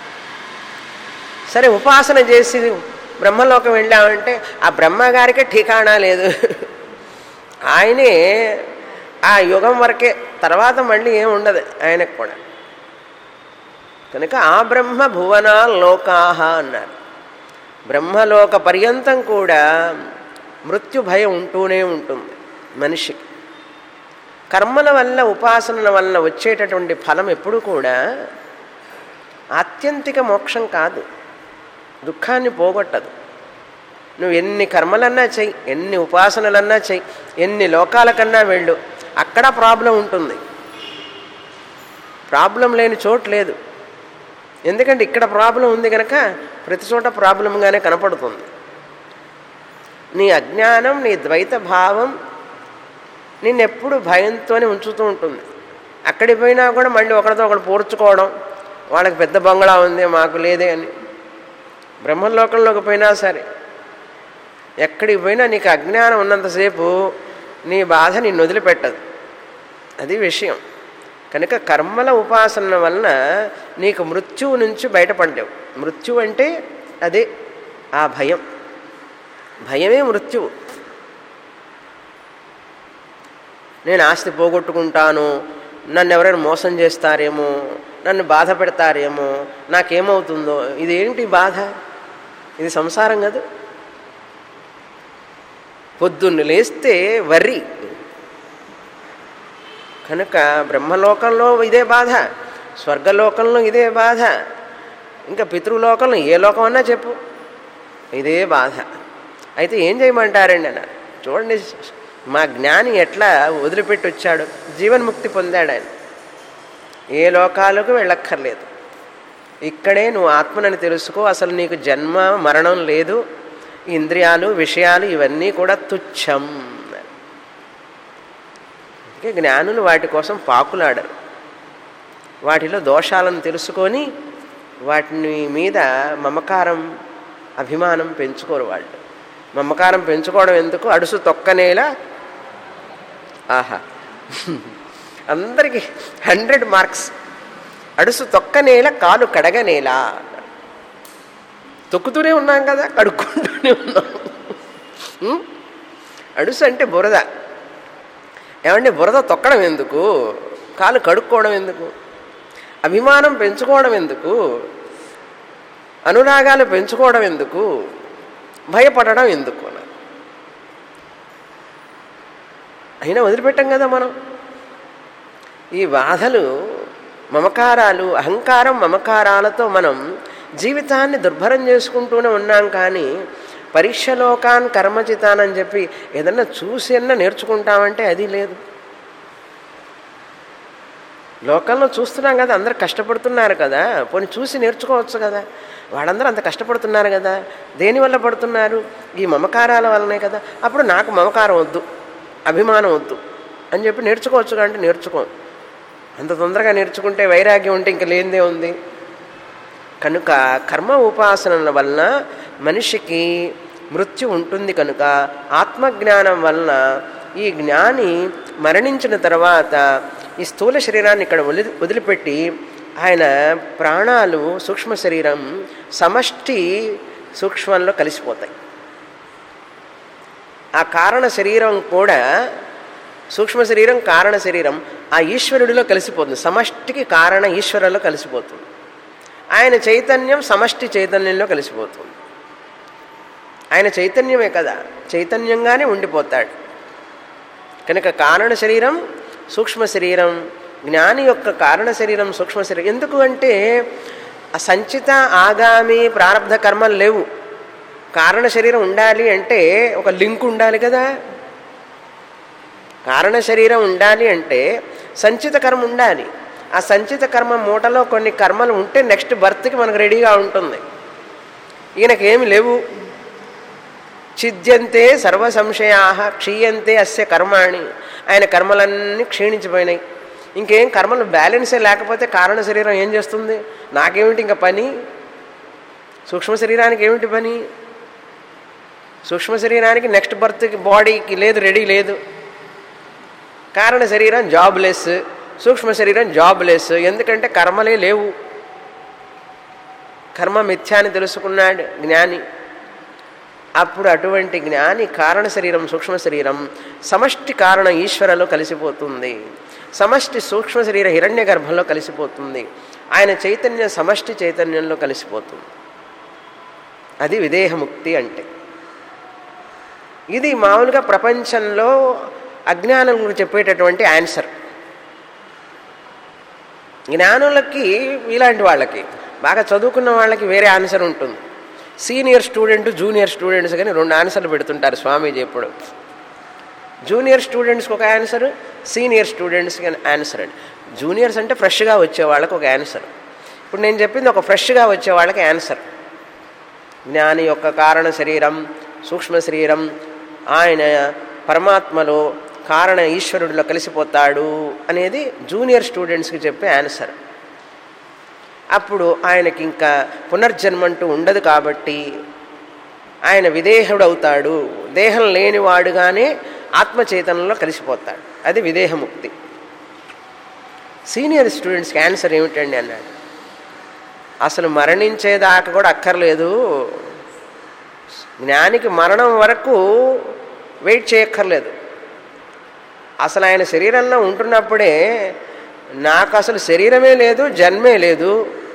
సరే ఉపాసన చేసి బ్రహ్మలోకం వెళ్ళామంటే ఆ బ్రహ్మగారికే ఠికాణా లేదు ఆయనే ఆ యుగం వరకే తర్వాత మళ్ళీ ఏం ఉండదు ఆయనకు కూడా కనుక ఆ బ్రహ్మ భువన లోకాహ అన్నారు బ్రహ్మలోక పర్యంతం కూడా మృత్యు భయం ఉంటూనే ఉంటుంది మనిషికి కర్మల వల్ల ఉపాసనల వల్ల వచ్చేటటువంటి ఫలం ఎప్పుడు కూడా ఆత్యంతిక మోక్షం కాదు దుఃఖాన్ని పోగొట్టదు నువ్వు ఎన్ని కర్మలన్నా చెయ్యి ఎన్ని ఉపాసనలన్నా చెయ్యి ఎన్ని లోకాల కన్నా వెళ్ళు అక్కడ ప్రాబ్లం ఉంటుంది ప్రాబ్లం లేని చోటు లేదు ఎందుకంటే ఇక్కడ ప్రాబ్లం ఉంది కనుక ప్రతి చోట ప్రాబ్లంగానే కనపడుతుంది నీ అజ్ఞానం నీ ద్వైత భావం నిన్నెప్పుడు భయంతోనే ఉంచుతూ ఉంటుంది అక్కడికి పోయినా కూడా మళ్ళీ ఒకరితో ఒకడు పోర్చుకోవడం వాళ్ళకి పెద్ద బంగ్లా ఉంది మాకు లేదే అని బ్రహ్మలోకంలోకి పోయినా సరే ఎక్కడికి పోయినా నీకు అజ్ఞానం ఉన్నంతసేపు నీ బాధ నిన్ను వదిలిపెట్టదు అది విషయం కనుక కర్మల ఉపాసన వలన నీకు మృత్యువు నుంచి బయటపడ్డావు మృత్యువు అంటే అదే ఆ భయం భయమే మృత్యువు నేను ఆస్తి పోగొట్టుకుంటాను నన్ను ఎవరైనా మోసం చేస్తారేమో నన్ను బాధ పెడతారేమో నాకేమవుతుందో ఇది ఏంటి బాధ ఇది సంసారం కదా పొద్దున్న లేస్తే వర్రి కనుక బ్రహ్మలోకంలో ఇదే బాధ స్వర్గలోకంలో ఇదే బాధ ఇంకా పితృలోకంలో ఏ లోకం అన్నా చెప్పు ఇదే బాధ అయితే ఏం చేయమంటారండి అన్న చూడండి మా జ్ఞాని ఎట్లా వదిలిపెట్టి వచ్చాడు జీవన్ముక్తి పొందాడు ఆయన ఏ లోకాలకు వెళ్ళక్కర్లేదు ఇక్కడే నువ్వు ఆత్మనని తెలుసుకో అసలు నీకు జన్మ మరణం లేదు ఇంద్రియాలు విషయాలు ఇవన్నీ కూడా తుచ్చం అందుకే జ్ఞానులు వాటి కోసం పాకులాడరు వాటిలో దోషాలను తెలుసుకొని వాటిని మీద మమకారం అభిమానం పెంచుకోరు వాళ్ళు మమకారం పెంచుకోవడం ఎందుకు అడుసు తొక్కనేలా ఆహా అందరికీ హండ్రెడ్ మార్క్స్ అడుసు తొక్కనేల కాలు కడగనేలా తొక్కుతూనే ఉన్నాం కదా కడుక్కుంటూనే ఉన్నాం ఉం? అడుసు అంటే బురద ఏమంటే బురద తొక్కడం ఎందుకు కాలు కడుక్కోవడం ఎందుకు అభిమానం పెంచుకోవడం ఎందుకు అనురాగాలు పెంచుకోవడం ఎందుకు భయపడడం ఎందుకు అన్నారు అయినా వదిలిపెట్టాం కదా మనం ఈ బాధలు మమకారాలు అహంకారం మమకారాలతో మనం జీవితాన్ని దుర్భరం చేసుకుంటూనే ఉన్నాం కానీ పరీక్షలోకాన్ కర్మచితాన్ అని చెప్పి ఏదన్నా చూసి అన్నా నేర్చుకుంటామంటే అది లేదు లోకంలో చూస్తున్నాం కదా అందరు కష్టపడుతున్నారు కదా పోనీ చూసి నేర్చుకోవచ్చు కదా వాళ్ళందరూ అంత కష్టపడుతున్నారు కదా దేనివల్ల పడుతున్నారు ఈ మమకారాల వల్లనే కదా అప్పుడు నాకు మమకారం వద్దు అభిమానం వద్దు అని చెప్పి నేర్చుకోవచ్చు అంటే నేర్చుకో అంత తొందరగా నేర్చుకుంటే వైరాగ్యం ఉంటే ఇంక లేనిదే ఉంది కనుక కర్మ ఉపాసనల వలన మనిషికి మృత్యు ఉంటుంది కనుక ఆత్మజ్ఞానం వలన ఈ జ్ఞాని మరణించిన తర్వాత ఈ స్థూల శరీరాన్ని ఇక్కడ వదిలి వదిలిపెట్టి ఆయన ప్రాణాలు సూక్ష్మ శరీరం సమష్టి సూక్ష్మంలో కలిసిపోతాయి ఆ కారణ శరీరం కూడా సూక్ష్మ శరీరం కారణ శరీరం ఆ ఈశ్వరుడిలో కలిసిపోతుంది సమష్టికి కారణ ఈశ్వరులో కలిసిపోతుంది ఆయన చైతన్యం సమష్టి చైతన్యంలో కలిసిపోతుంది ఆయన చైతన్యమే కదా చైతన్యంగానే ఉండిపోతాడు కనుక కారణ శరీరం సూక్ష్మ శరీరం జ్ఞాని యొక్క కారణ శరీరం సూక్ష్మ శరీరం ఎందుకు అంటే ఆ సంచిత ఆగామి ప్రారంధ కర్మలు లేవు కారణ శరీరం ఉండాలి అంటే ఒక లింక్ ఉండాలి కదా కారణ శరీరం ఉండాలి అంటే సంచిత కర్మ ఉండాలి ఆ సంచిత కర్మ మూటలో కొన్ని కర్మలు ఉంటే నెక్స్ట్ బర్త్కి మనకు రెడీగా ఉంటుంది ఈయనకేమి లేవు ఛిద్యంతే సర్వ సంశయా క్షీయంతే అస్య కర్మాణి ఆయన కర్మలన్నీ క్షీణించిపోయినాయి ఇంకేం కర్మలు బ్యాలెన్సే లేకపోతే కారణ శరీరం ఏం చేస్తుంది నాకేమిటి ఇంకా పని సూక్ష్మ శరీరానికి ఏమిటి పని సూక్ష్మ శరీరానికి నెక్స్ట్ బర్త్కి బాడీకి లేదు రెడీ లేదు కారణ శరీరం జాబ్లెస్ సూక్ష్మ శరీరం జాబ్లెస్ ఎందుకంటే కర్మలే లేవు కర్మ మిథ్యాన్ని తెలుసుకున్నాడు జ్ఞాని అప్పుడు అటువంటి జ్ఞాని కారణ శరీరం సూక్ష్మ శరీరం సమష్టి కారణ ఈశ్వరలో కలిసిపోతుంది సమష్టి సూక్ష్మ శరీర హిరణ్య గర్భంలో కలిసిపోతుంది ఆయన చైతన్యం సమష్టి చైతన్యంలో కలిసిపోతుంది అది విదేహముక్తి అంటే ఇది మామూలుగా ప్రపంచంలో అజ్ఞానం గురించి చెప్పేటటువంటి ఆన్సర్ జ్ఞానులకి ఇలాంటి వాళ్ళకి బాగా చదువుకున్న వాళ్ళకి వేరే ఆన్సర్ ఉంటుంది సీనియర్ స్టూడెంట్ జూనియర్ స్టూడెంట్స్ కానీ రెండు ఆన్సర్లు పెడుతుంటారు స్వామీజీ ఎప్పుడు జూనియర్ స్టూడెంట్స్కి ఒక ఆన్సర్ సీనియర్ స్టూడెంట్స్కి ఆన్సర్ అండి జూనియర్స్ అంటే ఫ్రెష్గా వచ్చే వాళ్ళకి ఒక ఆన్సర్ ఇప్పుడు నేను చెప్పింది ఒక ఫ్రెష్గా వచ్చే వాళ్ళకి ఆన్సర్ జ్ఞాని యొక్క కారణ శరీరం సూక్ష్మ శరీరం ఆయన పరమాత్మలో కారణ ఈశ్వరుడిలో కలిసిపోతాడు అనేది జూనియర్ స్టూడెంట్స్కి చెప్పే ఆన్సర్ అప్పుడు ఆయనకి ఇంకా పునర్జన్మంటూ ఉండదు కాబట్టి ఆయన విదేహుడవుతాడు దేహం లేనివాడుగానే ఆత్మచేతనంలో కలిసిపోతాడు అది విదేహముక్తి సీనియర్ స్టూడెంట్స్కి ఆన్సర్ ఏమిటండి అన్నాడు అసలు మరణించేదాకా కూడా అక్కర్లేదు జ్ఞానికి మరణం వరకు వెయిట్ చేయక్కర్లేదు అసలు ఆయన శరీరంలో ఉంటున్నప్పుడే నాకు అసలు శరీరమే లేదు జన్మే లేదు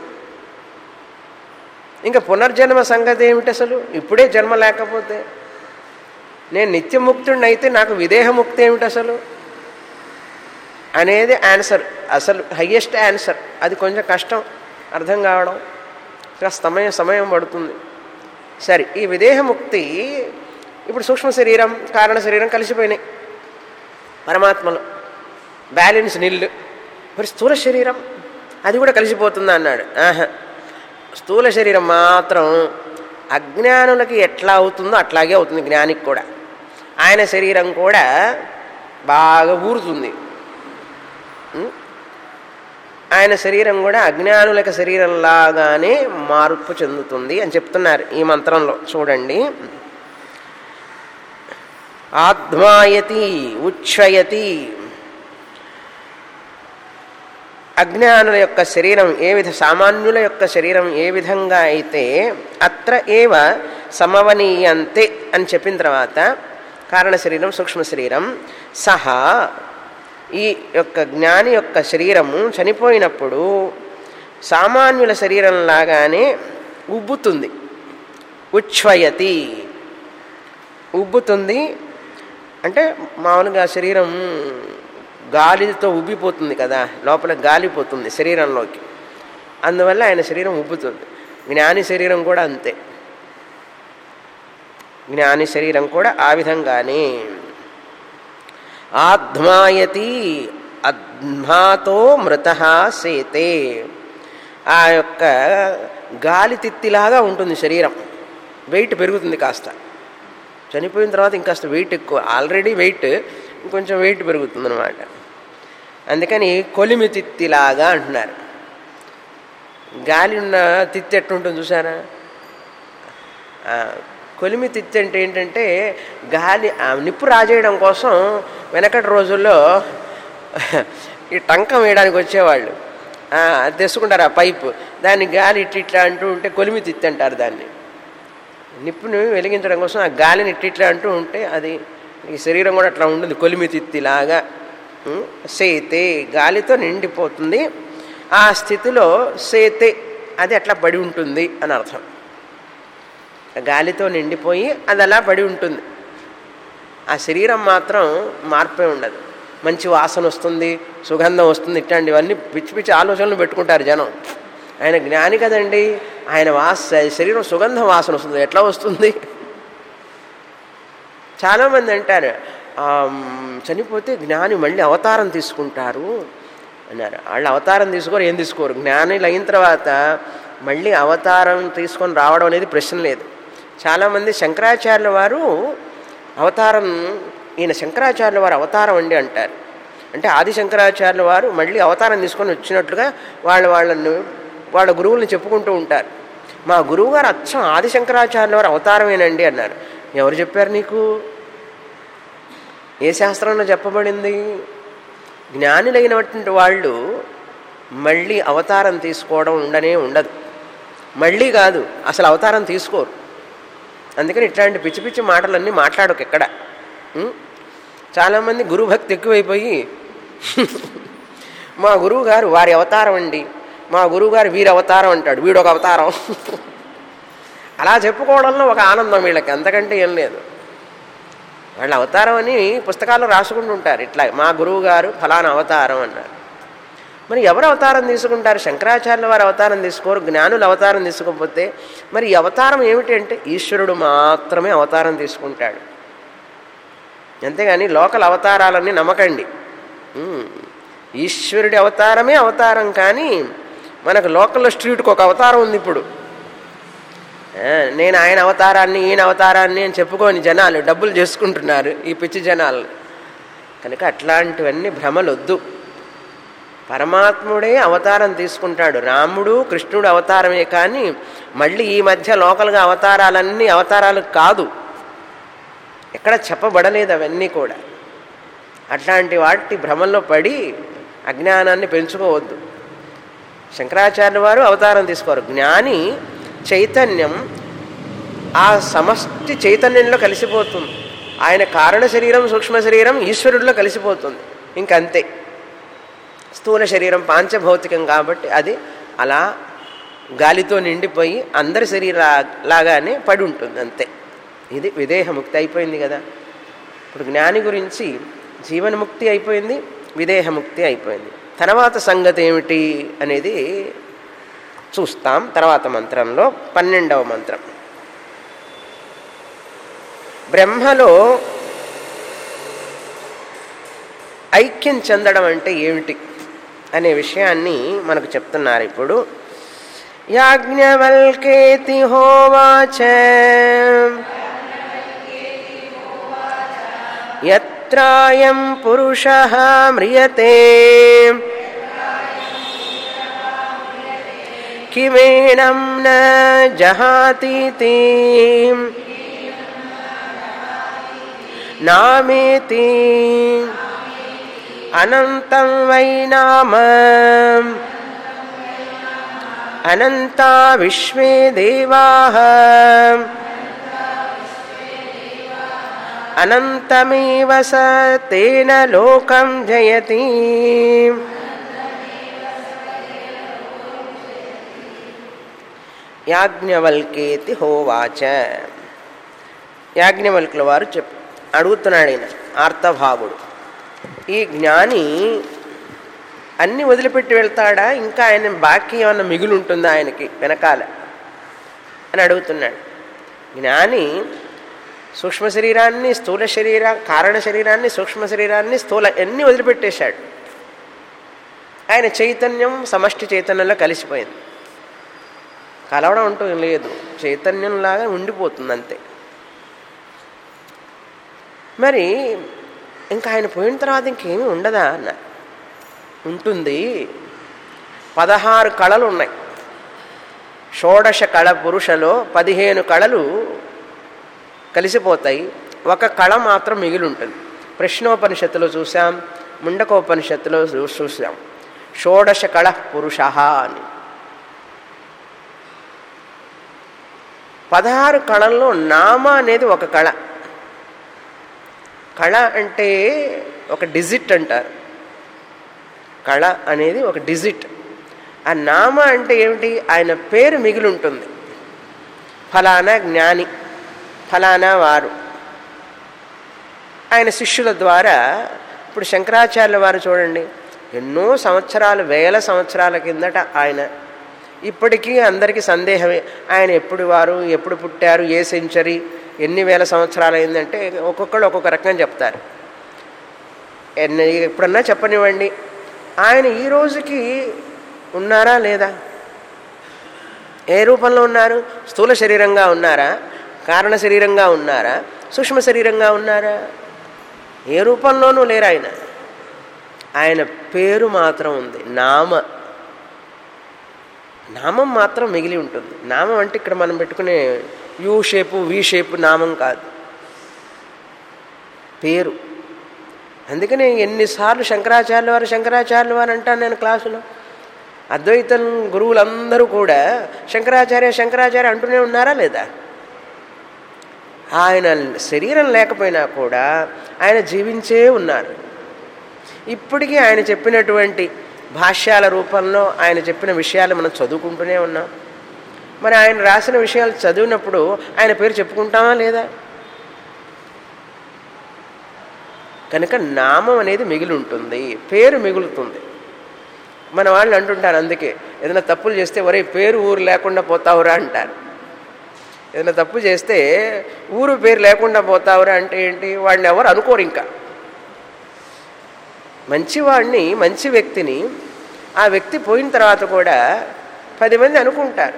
ఇంకా పునర్జన్మ సంగతి ఏమిటి అసలు ఇప్పుడే జన్మ లేకపోతే నేను నిత్యముక్తుడిని అయితే నాకు విదేహముక్తి ఏమిటి అసలు అనేది ఆన్సర్ అసలు హయ్యెస్ట్ ఆన్సర్ అది కొంచెం కష్టం అర్థం కావడం సమయం సమయం పడుతుంది సరే ఈ విదేహముక్తి ఇప్పుడు సూక్ష్మ శరీరం కారణ శరీరం కలిసిపోయినాయి పరమాత్మలో బ్యాలెన్స్ నిల్లు మరి స్థూల శరీరం అది కూడా కలిసిపోతుందా అన్నాడు ఆహా స్థూల శరీరం మాత్రం అజ్ఞానులకి ఎట్లా అవుతుందో అట్లాగే అవుతుంది జ్ఞానికి కూడా ఆయన శరీరం కూడా బాగా ఊరుతుంది ఉం? ఆయన శరీరం కూడా అజ్ఞానులక శరీరంలాగానే మార్పు చెందుతుంది అని చెప్తున్నారు ఈ మంత్రంలో చూడండి ఆత్మాయతి ఉచ్ఛయతి అజ్ఞానుల యొక్క శరీరం ఏ విధ సామాన్యుల యొక్క శరీరం ఏ విధంగా అయితే అత్ర ఏవ సమవనీయంతే అని చెప్పిన తర్వాత కారణ శరీరం సూక్ష్మ శరీరం సహా ఈ యొక్క జ్ఞాని యొక్క శరీరము చనిపోయినప్పుడు సామాన్యుల శరీరం లాగానే ఉబ్బుతుంది ఉచ్ఛ్వయతి ఉబ్బుతుంది అంటే మామూలుగా శరీరం గాలితో ఉబ్బిపోతుంది కదా లోపల గాలిపోతుంది శరీరంలోకి అందువల్ల ఆయన శరీరం ఉబ్బుతుంది జ్ఞాని శరీరం కూడా అంతే జ్ఞాని శరీరం కూడా ఆ విధంగానే ఆధ్మాయతి అధ్మాతో మృత సేతే ఆ యొక్క గాలి తిత్తిలాగా ఉంటుంది శరీరం వెయిట్ పెరుగుతుంది కాస్త చనిపోయిన తర్వాత ఇంకాస్త వెయిట్ ఎక్కువ ఆల్రెడీ వెయిట్ ఇంకొంచెం వెయిట్ పెరుగుతుంది అనమాట అందుకని కొలిమి తిత్తిలాగా అంటున్నారు గాలి ఉన్న తిత్తి ఎట్టుంటుంది చూసారా ఆ, కొలిమి తిత్తి అంటే ఏంటంటే గాలి ఆ నిప్పు రాజేయడం కోసం వెనకటి రోజుల్లో ఈ టంకం వేయడానికి వచ్చేవాళ్ళు ఆ, అది తెచ్చుకుంటారు ఆ పైపు దాన్ని గాలి ఇట్లా ఇట్లా అంటూ ఉంటే కొలిమి తిత్తి అంటారు దాన్ని నిప్పుని వెలిగించడం కోసం ఆ గాలిని ఇట్టిట్లా అంటూ ఉంటే అది ఈ శరీరం కూడా అట్లా ఉంటుంది కొలిమి తిత్తిలాగా ఉం? సేతే గాలితో నిండిపోతుంది ఆ స్థితిలో సేతే అది అట్లా పడి ఉంటుంది అని అర్థం గాలితో నిండిపోయి అది అలా పడి ఉంటుంది ఆ శరీరం మాత్రం మార్పే ఉండదు మంచి వాసన వస్తుంది సుగంధం వస్తుంది ఇట్లాంటివన్నీ పిచ్చి పిచ్చి ఆలోచనలు పెట్టుకుంటారు జనం ఆయన జ్ఞాని కదండి ఆయన వాస శరీరం సుగంధం వాసన వస్తుంది ఎట్లా వస్తుంది చాలామంది అంటారు "ఆ, మ్, చనిపోతే జ్ఞాని మళ్ళీ అవతారం తీసుకుంటారు అన్నారు వాళ్ళు అవతారం తీసుకోరు ఏం తీసుకోరు జ్ఞానులు అయిన తర్వాత మళ్ళీ అవతారం తీసుకొని రావడం అనేది ప్రశ్న లేదు చాలామంది శంకరాచార్యుల వారు అవతారం ఈయన శంకరాచార్యుల వారు అవతారం అండి అంటారు అంటే ఆది శంకరాచార్యుల వారు మళ్ళీ అవతారం తీసుకొని వచ్చినట్లుగా వాళ్ళ వాళ్ళను వాళ్ళ గురువులను చెప్పుకుంటూ ఉంటారు మా గురువు గారు అచ్చం ఆది శంకరాచార్యుల వారు అవతారమేనండి అన్నారు ఎవరు చెప్పారు నీకు ఏ శాస్త్రంలో చెప్పబడింది జ్ఞానులైనటువంటి వాళ్ళు మళ్ళీ అవతారం తీసుకోవడం ఉండనే ఉండదు మళ్ళీ కాదు అసలు అవతారం తీసుకోరు అందుకని ఇట్లాంటి పిచ్చి పిచ్చి మాటలన్నీ మాట్లాడకు ఎక్కడ ఉం? చాలామంది గురుభక్తి ఎక్కువైపోయి మా గురువు గారు వారి అవతారం అండి మా గురువు గారు వీరి అవతారం అంటాడు వీడు ఒక అవతారం అలా చెప్పుకోవడంలో ఒక ఆనందం వీళ్ళకి అంతకంటే ఏం లేదు వాళ్ళ అవతారం అని పుస్తకాల్లో రాసుకుంటూ ఉంటారు ఇట్లా మా గురువు గారు ఫలానా అవతారం అన్నారు మరి ఎవరు అవతారం తీసుకుంటారు శంకరాచార్యుల వారు అవతారం తీసుకోరు జ్ఞానులు అవతారం తీసుకోకపోతే మరి ఈ అవతారం ఏమిటి అంటే ఈశ్వరుడు మాత్రమే అవతారం తీసుకుంటాడు అంతేగాని లోకల్ అవతారాలన్నీ నమ్మకండి ఉమ్. ఈశ్వరుడి అవతారమే అవతారం కానీ మనకు లోకల్ స్ట్రీట్కి ఒక అవతారం ఉంది ఇప్పుడు ఆ, నేను ఆయన అవతారాన్ని ఈయన అవతారాన్ని అని చెప్పుకొని జనాలు డబ్బులు చేసుకుంటున్నారు ఈ పిచ్చి జనాలు కనుక అట్లాంటివన్నీ భ్రమలొద్దు పరమాత్ముడే అవతారం తీసుకుంటాడు రాముడు కృష్ణుడు అవతారమే కానీ మళ్ళీ ఈ మధ్య లోకల్గా అవతారాలన్నీ అవతారాలు కాదు ఎక్కడ చెప్పబడలేదు అవన్నీ కూడా అట్లాంటి వాటి భ్రమంలో పడి అజ్ఞానాన్ని పెంచుకోవద్దు శంకరాచార్యుల వారు అవతారం తీసుకోరు జ్ఞాని చైతన్యం ఆ సమష్టి చైతన్యంలో కలిసిపోతుంది ఆయన కారణ శరీరం సూక్ష్మ శరీరం ఈశ్వరుడిలో కలిసిపోతుంది ఇంకంతే స్థూల శరీరం పాంచభౌతికం కాబట్టి అది అలా గాలితో నిండిపోయి అందరి శరీర లాగానే పడి ఉంటుంది అంతే ఇది విదేహముక్తి అయిపోయింది కదా ఇప్పుడు జ్ఞాని గురించి జీవన్ముక్తి అయిపోయింది విదేహముక్తి అయిపోయింది తర్వాత సంగతి ఏమిటి అనేది చూస్తాం తర్వాత మంత్రంలో పన్నెండవ మంత్రం బ్రహ్మలో ఐక్యం చెందడం అంటే ఏమిటి అనే విషయాన్ని మనకు చెప్తున్నారు ఇప్పుడు యాజ్ఞవల్కేతి హోవాచ యత్రాయం పురుష మ్రియతే కిమేనం న జహాతీతి నామేతి అనంతం వై నామ అనంతా విశ్వే దేవా అనంతమేవ స తేన లోకం జయతి యాజ్ఞవల్కేతి హోవాచ యాజ్ఞవల్కుల వారు చెప్ అడుగుతున్నాడు ఆయన ఆర్తభావుడు ఈ జ్ఞాని అన్ని వదిలిపెట్టి వెళ్తాడా ఇంకా ఆయన బాకీ ఏమన్నా మిగులు ఉంటుందా ఆయనకి వెనకాల అని అడుగుతున్నాడు జ్ఞాని సూక్ష్మ శరీరాన్ని స్థూల శరీర కారణ శరీరాన్ని సూక్ష్మ శరీరాన్ని స్థూల అన్నీ వదిలిపెట్టేశాడు ఆయన చైతన్యం సమష్టి చైతన్యంలో కలిసిపోయింది కలవడం అంటూ లేదు చైతన్యంలాగా ఉండిపోతుంది అంతే మరి ఇంకా ఆయన పోయిన తర్వాత ఇంకేమీ ఉండదా అన్న ఉంటుంది పదహారు కళలు ఉన్నాయి షోడశ కళ పురుషలో పదిహేను కళలు కలిసిపోతాయి ఒక కళ మాత్రం మిగిలి ఉంటుంది ప్రశ్నోపనిషత్తులో చూసాం ముండకోపనిషత్తులో చూ- చూసాం షోడశ కళ పురుష అని పదహారు కళల్లో నామ అనేది ఒక కళ కళ అంటే ఒక డిజిట్ అంటారు కళ అనేది ఒక డిజిట్ ఆ నామ అంటే ఏమిటి ఆయన పేరు మిగిలి ఉంటుంది ఫలానా జ్ఞాని ఫలానా వారు ఆయన శిష్యుల ద్వారా ఇప్పుడు శంకరాచార్యుల వారు చూడండి ఎన్నో సంవత్సరాలు వేల సంవత్సరాల కిందట ఆయన ఇప్పటికీ అందరికీ సందేహమే ఆయన ఎప్పుడు వారు ఎప్పుడు పుట్టారు ఏ సెంచరీ ఎన్ని వేల సంవత్సరాలు అయిందంటే ఒక్కొక్కళ్ళు ఒక్కొక్క రకంగా చెప్తారు ఎన్ని ఎప్పుడన్నా చెప్పనివ్వండి ఆయన ఈ రోజుకి ఉన్నారా లేదా ఏ రూపంలో ఉన్నారు స్థూల శరీరంగా ఉన్నారా కారణ శరీరంగా ఉన్నారా సూక్ష్మ శరీరంగా ఉన్నారా ఏ రూపంలోనూ లేరు ఆయన ఆయన పేరు మాత్రం ఉంది నామ నామం మాత్రం మిగిలి ఉంటుంది నామం అంటే ఇక్కడ మనం పెట్టుకునే యూ షేపు వి షేపు నామం కాదు పేరు అందుకని ఎన్నిసార్లు శంకరాచార్యుల వారు శంకరాచార్యుల వారు అంటాను నేను క్లాసులో అద్వైతం గురువులందరూ కూడా శంకరాచార్య శంకరాచార్య అంటూనే ఉన్నారా లేదా ఆయన శరీరం లేకపోయినా కూడా ఆయన జీవించే ఉన్నారు ఇప్పటికీ ఆయన చెప్పినటువంటి భాష్యాల రూపంలో ఆయన చెప్పిన విషయాలు మనం చదువుకుంటూనే ఉన్నాం మరి ఆయన రాసిన విషయాలు చదివినప్పుడు ఆయన పేరు చెప్పుకుంటామా లేదా కనుక నామం అనేది మిగిలి ఉంటుంది పేరు మిగులుతుంది మన వాళ్ళు అంటుంటారు అందుకే ఏదైనా తప్పులు చేస్తే ఒరే పేరు ఊరు లేకుండా పోతావురా అంటారు ఏదైనా తప్పు చేస్తే ఊరు పేరు లేకుండా పోతావురా అంటే ఏంటి వాడిని ఎవరు అనుకోరు ఇంకా మంచివాడిని మంచి వ్యక్తిని ఆ వ్యక్తి పోయిన తర్వాత కూడా పది మంది అనుకుంటారు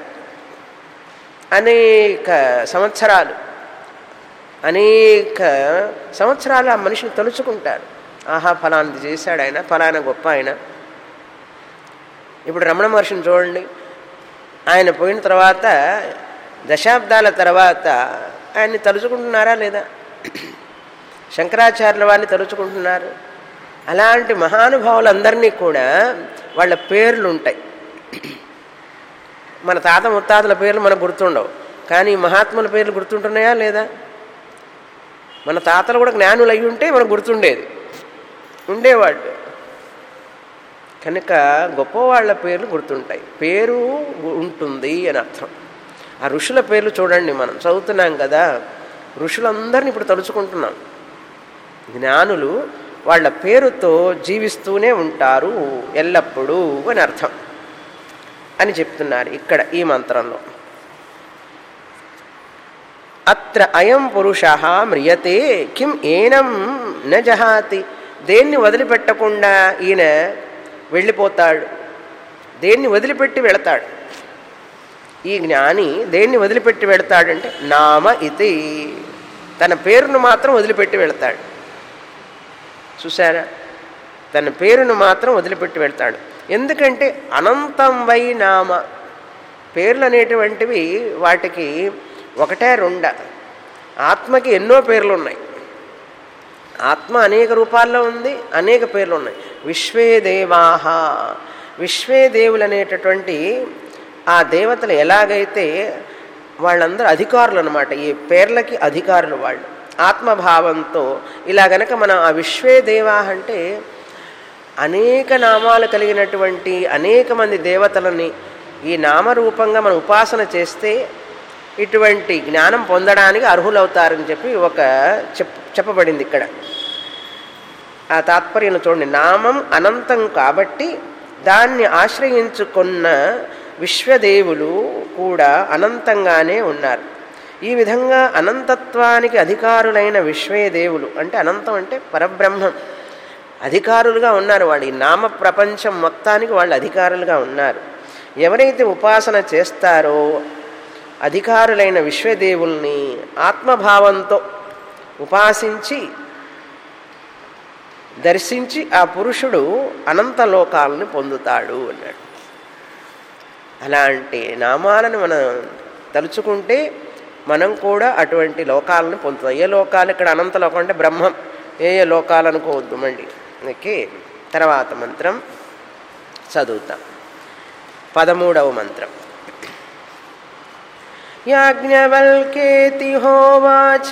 అనేక సంవత్సరాలు అనేక సంవత్సరాలు ఆ మనిషిని తలుచుకుంటారు ఆహా ఫలానది చేశాడు ఆయన ఫలానా గొప్ప ఆయన ఇప్పుడు రమణ మహర్షిని చూడండి ఆయన పోయిన తర్వాత దశాబ్దాల తర్వాత ఆయన్ని తలుచుకుంటున్నారా లేదా శంకరాచార్యుల వారిని తలుచుకుంటున్నారు అలాంటి మహానుభావులందరినీ కూడా వాళ్ళ పేర్లు ఉంటాయి మన తాత ముత్తాతల పేర్లు మనకు గుర్తుండవు కానీ మహాత్ముల పేర్లు గుర్తుంటున్నాయా లేదా మన తాతలు కూడా జ్ఞానులు అయి ఉంటే మనకు గుర్తుండేది ఉండేవాళ్ళు కనుక గొప్పవాళ్ళ పేర్లు గుర్తుంటాయి పేరు ఉంటుంది అని అర్థం ఆ ఋషుల పేర్లు చూడండి మనం చదువుతున్నాం కదా ఋషులందరినీ ఇప్పుడు తలుచుకుంటున్నాం జ్ఞానులు వాళ్ళ పేరుతో జీవిస్తూనే ఉంటారు ఎల్లప్పుడూ అని అర్థం అని చెప్తున్నారు ఇక్కడ ఈ మంత్రంలో అత్ర అయం పురుష మ్రియతే కిం ఏనం న జహాతి దేన్ని వదిలిపెట్టకుండా ఈయన వెళ్ళిపోతాడు దేన్ని వదిలిపెట్టి వెళతాడు ఈ జ్ఞాని దేన్ని వదిలిపెట్టి వెళతాడంటే నామ ఇది తన పేరును మాత్రం వదిలిపెట్టి వెళతాడు చూసారా తన పేరును మాత్రం వదిలిపెట్టి వెళ్తాడు ఎందుకంటే అనంతం వై నామ పేర్లు అనేటువంటివి వాటికి ఒకటే రెండ ఆత్మకి ఎన్నో పేర్లు ఉన్నాయి ఆత్మ అనేక రూపాల్లో ఉంది అనేక పేర్లు ఉన్నాయి విశ్వే దేవాహ విశ్వే దేవులు అనేటటువంటి ఆ దేవతలు ఎలాగైతే వాళ్ళందరూ అధికారులు అనమాట ఈ పేర్లకి అధికారులు వాళ్ళు ఆత్మభావంతో ఇలా గనక మనం ఆ విశ్వే దేవా అంటే అనేక నామాలు కలిగినటువంటి అనేక మంది దేవతలని ఈ నామరూపంగా మనం ఉపాసన చేస్తే ఇటువంటి జ్ఞానం పొందడానికి అర్హులవుతారని చెప్పి ఒక చెప్ చెప్పబడింది ఇక్కడ ఆ తాత్పర్యం చూడండి నామం అనంతం కాబట్టి దాన్ని ఆశ్రయించుకున్న విశ్వదేవులు కూడా అనంతంగానే ఉన్నారు ఈ విధంగా అనంతత్వానికి అధికారులైన విశ్వే దేవులు అంటే అనంతం అంటే పరబ్రహ్మం అధికారులుగా ఉన్నారు వాళ్ళు ఈ నామ ప్రపంచం మొత్తానికి వాళ్ళు అధికారులుగా ఉన్నారు ఎవరైతే ఉపాసన చేస్తారో అధికారులైన విశ్వదేవుల్ని ఆత్మభావంతో ఉపాసించి దర్శించి ఆ పురుషుడు అనంత లోకాలను పొందుతాడు అన్నాడు అలాంటి నామాలను మనం తలుచుకుంటే మనం కూడా అటువంటి లోకాలను పొందుతాం ఏ లోకాలు ఇక్కడ అనంత లోకం అంటే బ్రహ్మం ఏ ఏ లోకాలు అనుకోవద్దు మండి ఓకే తర్వాత మంత్రం చదువుతాం పదమూడవ మంత్రం యాజ్ఞవల్కేతి హోవాచ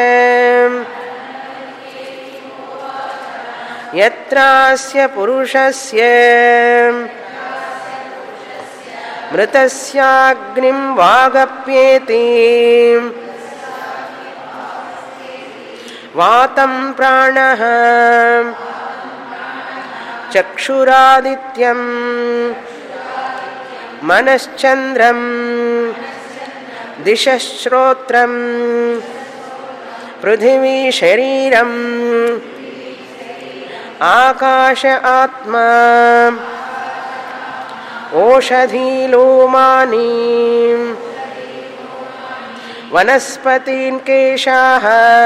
యత్రాస్య పురుషస్య మృతస్యాగ్నిం వాగప్యేతి వాతం ప్రాణ చక్షురాదిత్యం మనశ్చంద్రం దిశ్రోత్రం పృథివీ శరీరం ఆకాశ ఆత్మా ఓషధీలోమానీ వనస్పతీన్ కేశాः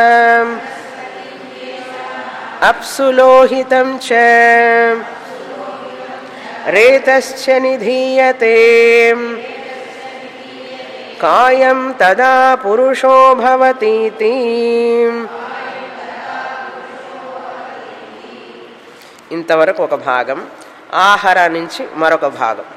అప్సులోహితం చ రేతశ్చ నిధీయతే కాయం తదా పురుషో భవతీతి ఇంతవరకు ఒక భాగం ఆహార నుంచి మరొక భాగం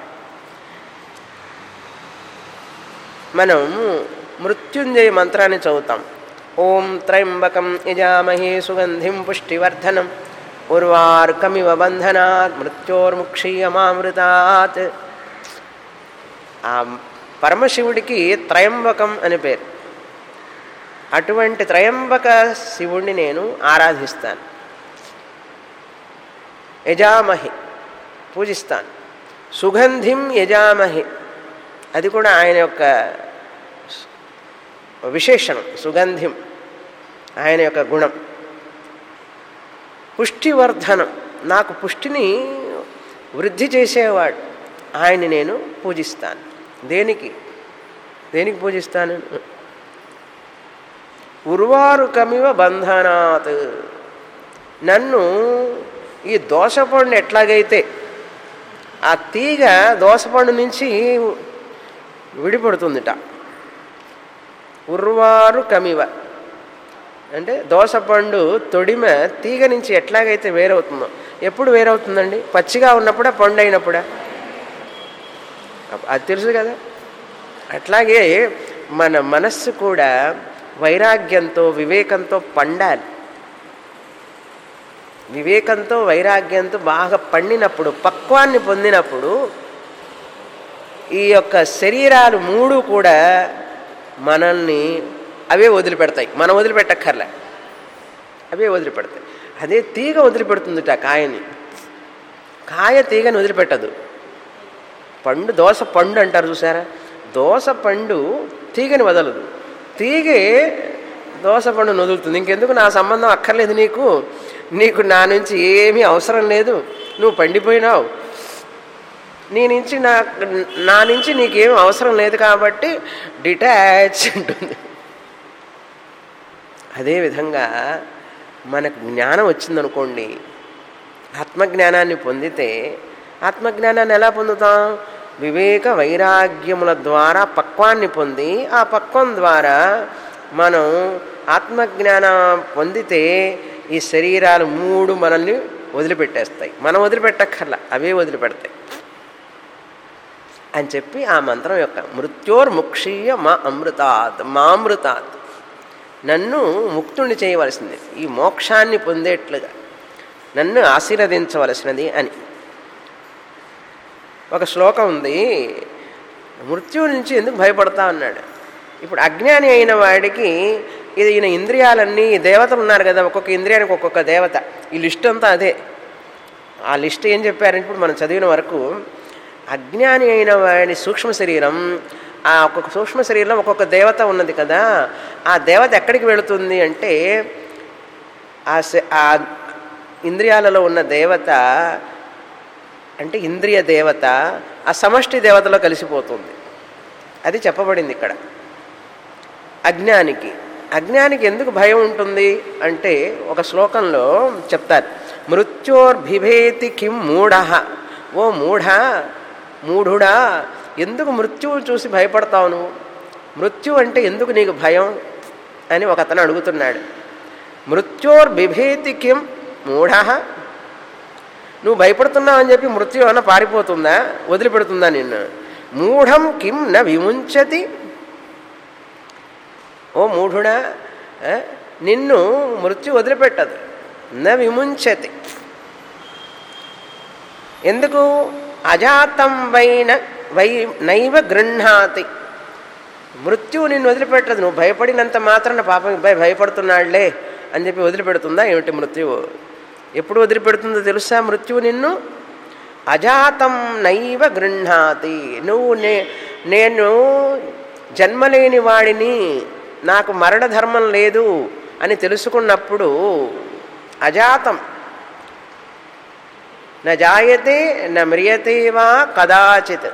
మనం మృత్యుంజయ మంత్రాన్ని చదువుతాం ఓం త్రయంబకం యజామహే సుగంధిం పుష్టివర్ధనం ఉర్వార్కమివ బంధనాత్ మృత్యోర్ముక్షీయమామృతాత్ ఆ పరమశివుడికి త్రయంబకం అని పేరు అటువంటి త్రయంబక శివుణ్ణి నేను ఆరాధిస్తాను యజామహి పూజిస్తాను సుగంధిం యజామహి అది కూడా ఆయన యొక్క విశేషణం సుగంధిం ఆయన యొక్క గుణం పుష్టివర్ధనం నాకు పుష్టిని వృద్ధి చేసేవాడు ఆయన్ని నేను పూజిస్తాను దేనికి దేనికి పూజిస్తాను ఉర్వారుకమివ బంధనాత్ నన్ను ఈ దోసపండు ఎట్లాగైతే ఆ తీగ దోసపండు నుంచి విడిపడుతుందిట ఉర్వారు కమివ అంటే దోసపండు తొడిమ తీగ నుంచి ఎట్లాగైతే వేరవుతుందో ఎప్పుడు వేరవుతుందండి పచ్చిగా ఉన్నప్పుడా పండు అయినప్పుడా అది తెలుసు కదా అట్లాగే మన మనస్సు కూడా వైరాగ్యంతో వివేకంతో పండాలి వివేకంతో వైరాగ్యంతో బాగా పండినప్పుడు పక్వాన్ని పొందినప్పుడు ఈ యొక్క శరీరాలు మూడు కూడా మనల్ని అవే వదిలిపెడతాయి మనం వదిలిపెట్టక్కర్లే అవే వదిలిపెడతాయి అదే తీగ వదిలిపెడుతుందిట కాయని కాయ తీగని వదిలిపెట్టదు పండు దోస పండు అంటారు చూసారా దోస పండు తీగని వదలదు తీగే దోస పండు వదులుతుంది ఇంకెందుకు నా సంబంధం అక్కర్లేదు నీకు నీకు నా నుంచి ఏమీ అవసరం లేదు నువ్వు పండిపోయినావు నీ నుంచి నా నా నుంచి నీకేం అవసరం లేదు కాబట్టి డిటాచ్ ఉంటుంది అదేవిధంగా మనకు జ్ఞానం వచ్చిందనుకోండి ఆత్మజ్ఞానాన్ని పొందితే ఆత్మజ్ఞానాన్ని ఎలా పొందుతాం వివేక వైరాగ్యముల ద్వారా పక్వాన్ని పొంది ఆ పక్వం ద్వారా మనం ఆత్మజ్ఞానం పొందితే ఈ శరీరాలు మూడు మనల్ని వదిలిపెట్టేస్తాయి మనం వదిలిపెట్టక్కర్లా అవే వదిలిపెడతాయి అని చెప్పి ఆ మంత్రం యొక్క మృత్యోర్ముక్షీయ మా అమృతాత్ మామృతాత్ నన్ను ముక్తుణ్ణి చేయవలసింది ఈ మోక్షాన్ని పొందేట్లుగా నన్ను ఆశీర్వదించవలసినది అని ఒక శ్లోకం ఉంది మృత్యువు నుంచి ఎందుకు భయపడతా అన్నాడు ఇప్పుడు అజ్ఞాని అయిన వాడికి ఇది ఈయన ఇంద్రియాలన్నీ దేవతలు ఉన్నారు కదా ఒక్కొక్క ఇంద్రియానికి ఒక్కొక్క దేవత ఈ లిస్ట్ అంతా అదే ఆ లిస్ట్ ఏం చెప్పారంటే ఇప్పుడు మనం చదివిన వరకు అజ్ఞాని అయిన వాడి సూక్ష్మ శరీరం ఆ ఒక్కొక్క సూక్ష్మ శరీరంలో ఒక్కొక్క దేవత ఉన్నది కదా ఆ దేవత ఎక్కడికి వెళుతుంది అంటే ఆ ఆ ఇంద్రియాలలో ఉన్న దేవత అంటే ఇంద్రియ దేవత ఆ సమష్టి దేవతలో కలిసిపోతుంది అది చెప్పబడింది ఇక్కడ అజ్ఞానికి అజ్ఞానికి ఎందుకు భయం ఉంటుంది అంటే ఒక శ్లోకంలో చెప్తారు మృత్యోర్భిభేతి కిం మూఢ ఓ మూఢ మూఢుడా ఎందుకు మృత్యువు చూసి భయపడతావు నువ్వు మృత్యు అంటే ఎందుకు నీకు భయం అని ఒక అతను అడుగుతున్నాడు మృత్యోర్బిభేతి కిం మూఢ నువ్వు భయపడుతున్నావు అని చెప్పి మృత్యు అన్న పారిపోతుందా వదిలిపెడుతుందా నిన్ను మూఢం కిం న విముంచతి ఓ మూఢుడా నిన్ను మృత్యు వదిలిపెట్టదు న విముంచతి ఎందుకు అజాతం వైన వై నైవ గృహ్ణాతి మృత్యువు నిన్ను వదిలిపెట్టదు నువ్వు భయపడినంత మాత్రాన పాపం భయ భయపడుతున్నాడులే అని చెప్పి వదిలిపెడుతుందా ఏమిటి మృత్యువు ఎప్పుడు వదిలిపెడుతుందో తెలుసా మృత్యువు నిన్ను అజాతం నైవ గృహ్ణాతి నువ్వు నే నేను జన్మలేని వాడిని నాకు మరణ ధర్మం లేదు అని తెలుసుకున్నప్పుడు అజాతం న జాయతే న మ్రియతే వా కదాచిత్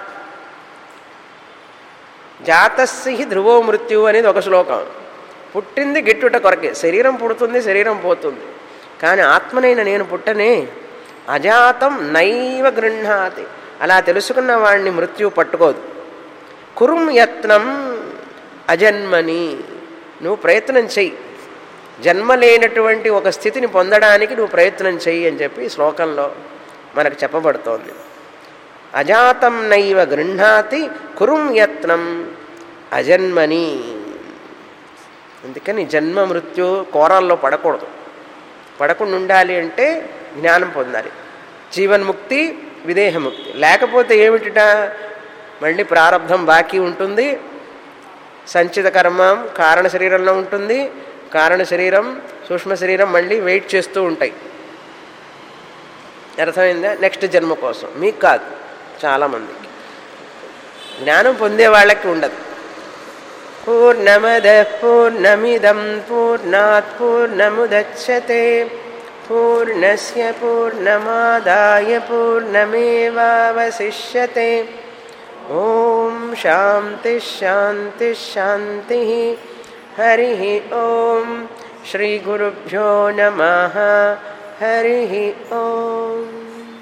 జాతస్సి ధ్రువో మృత్యు అనేది ఒక శ్లోకం పుట్టింది గిట్టుట కొరకే శరీరం పుడుతుంది శరీరం పోతుంది కానీ ఆత్మనైన నేను పుట్టనే అజాతం నైవ గృహాతి అలా తెలుసుకున్న వాడిని మృత్యు పట్టుకోదు కురుం యత్నం అజన్మని నువ్వు ప్రయత్నం చెయ్యి జన్మ లేనటువంటి ఒక స్థితిని పొందడానికి నువ్వు ప్రయత్నం చెయ్యి అని చెప్పి ఈ శ్లోకంలో మనకు చెప్పబడుతోంది అజాతం నైవ గృహాతి కురుం యత్నం అజన్మని అందుకని జన్మ మృత్యు కోరాల్లో పడకూడదు పడకుండా ఉండాలి అంటే జ్ఞానం పొందాలి జీవన్ముక్తి విదేహముక్తి లేకపోతే ఏమిటిట మళ్ళీ ప్రారంధం బాకీ ఉంటుంది సంచిత కర్మ కారణ శరీరంలో ఉంటుంది కారణ శరీరం సూక్ష్మ శరీరం మళ్ళీ వెయిట్ చేస్తూ ఉంటాయి అర్థమైందా నెక్స్ట్ జన్మ కోసం మీకు కాదు చాలామందికి జ్ఞానం పొందే వాళ్ళకి ఉండదు పూర్ణమద పూర్ణమిదం పూర్ణాత్ పూర్ణముదచ్చతే పూర్ణస్య పూర్ణమాదాయ పూర్ణమేవావశిష్యతే ఓం శాంతి శాంతి శాంతి హరి ఓం శ్రీ గురుభ్యో నమ హరి ఓం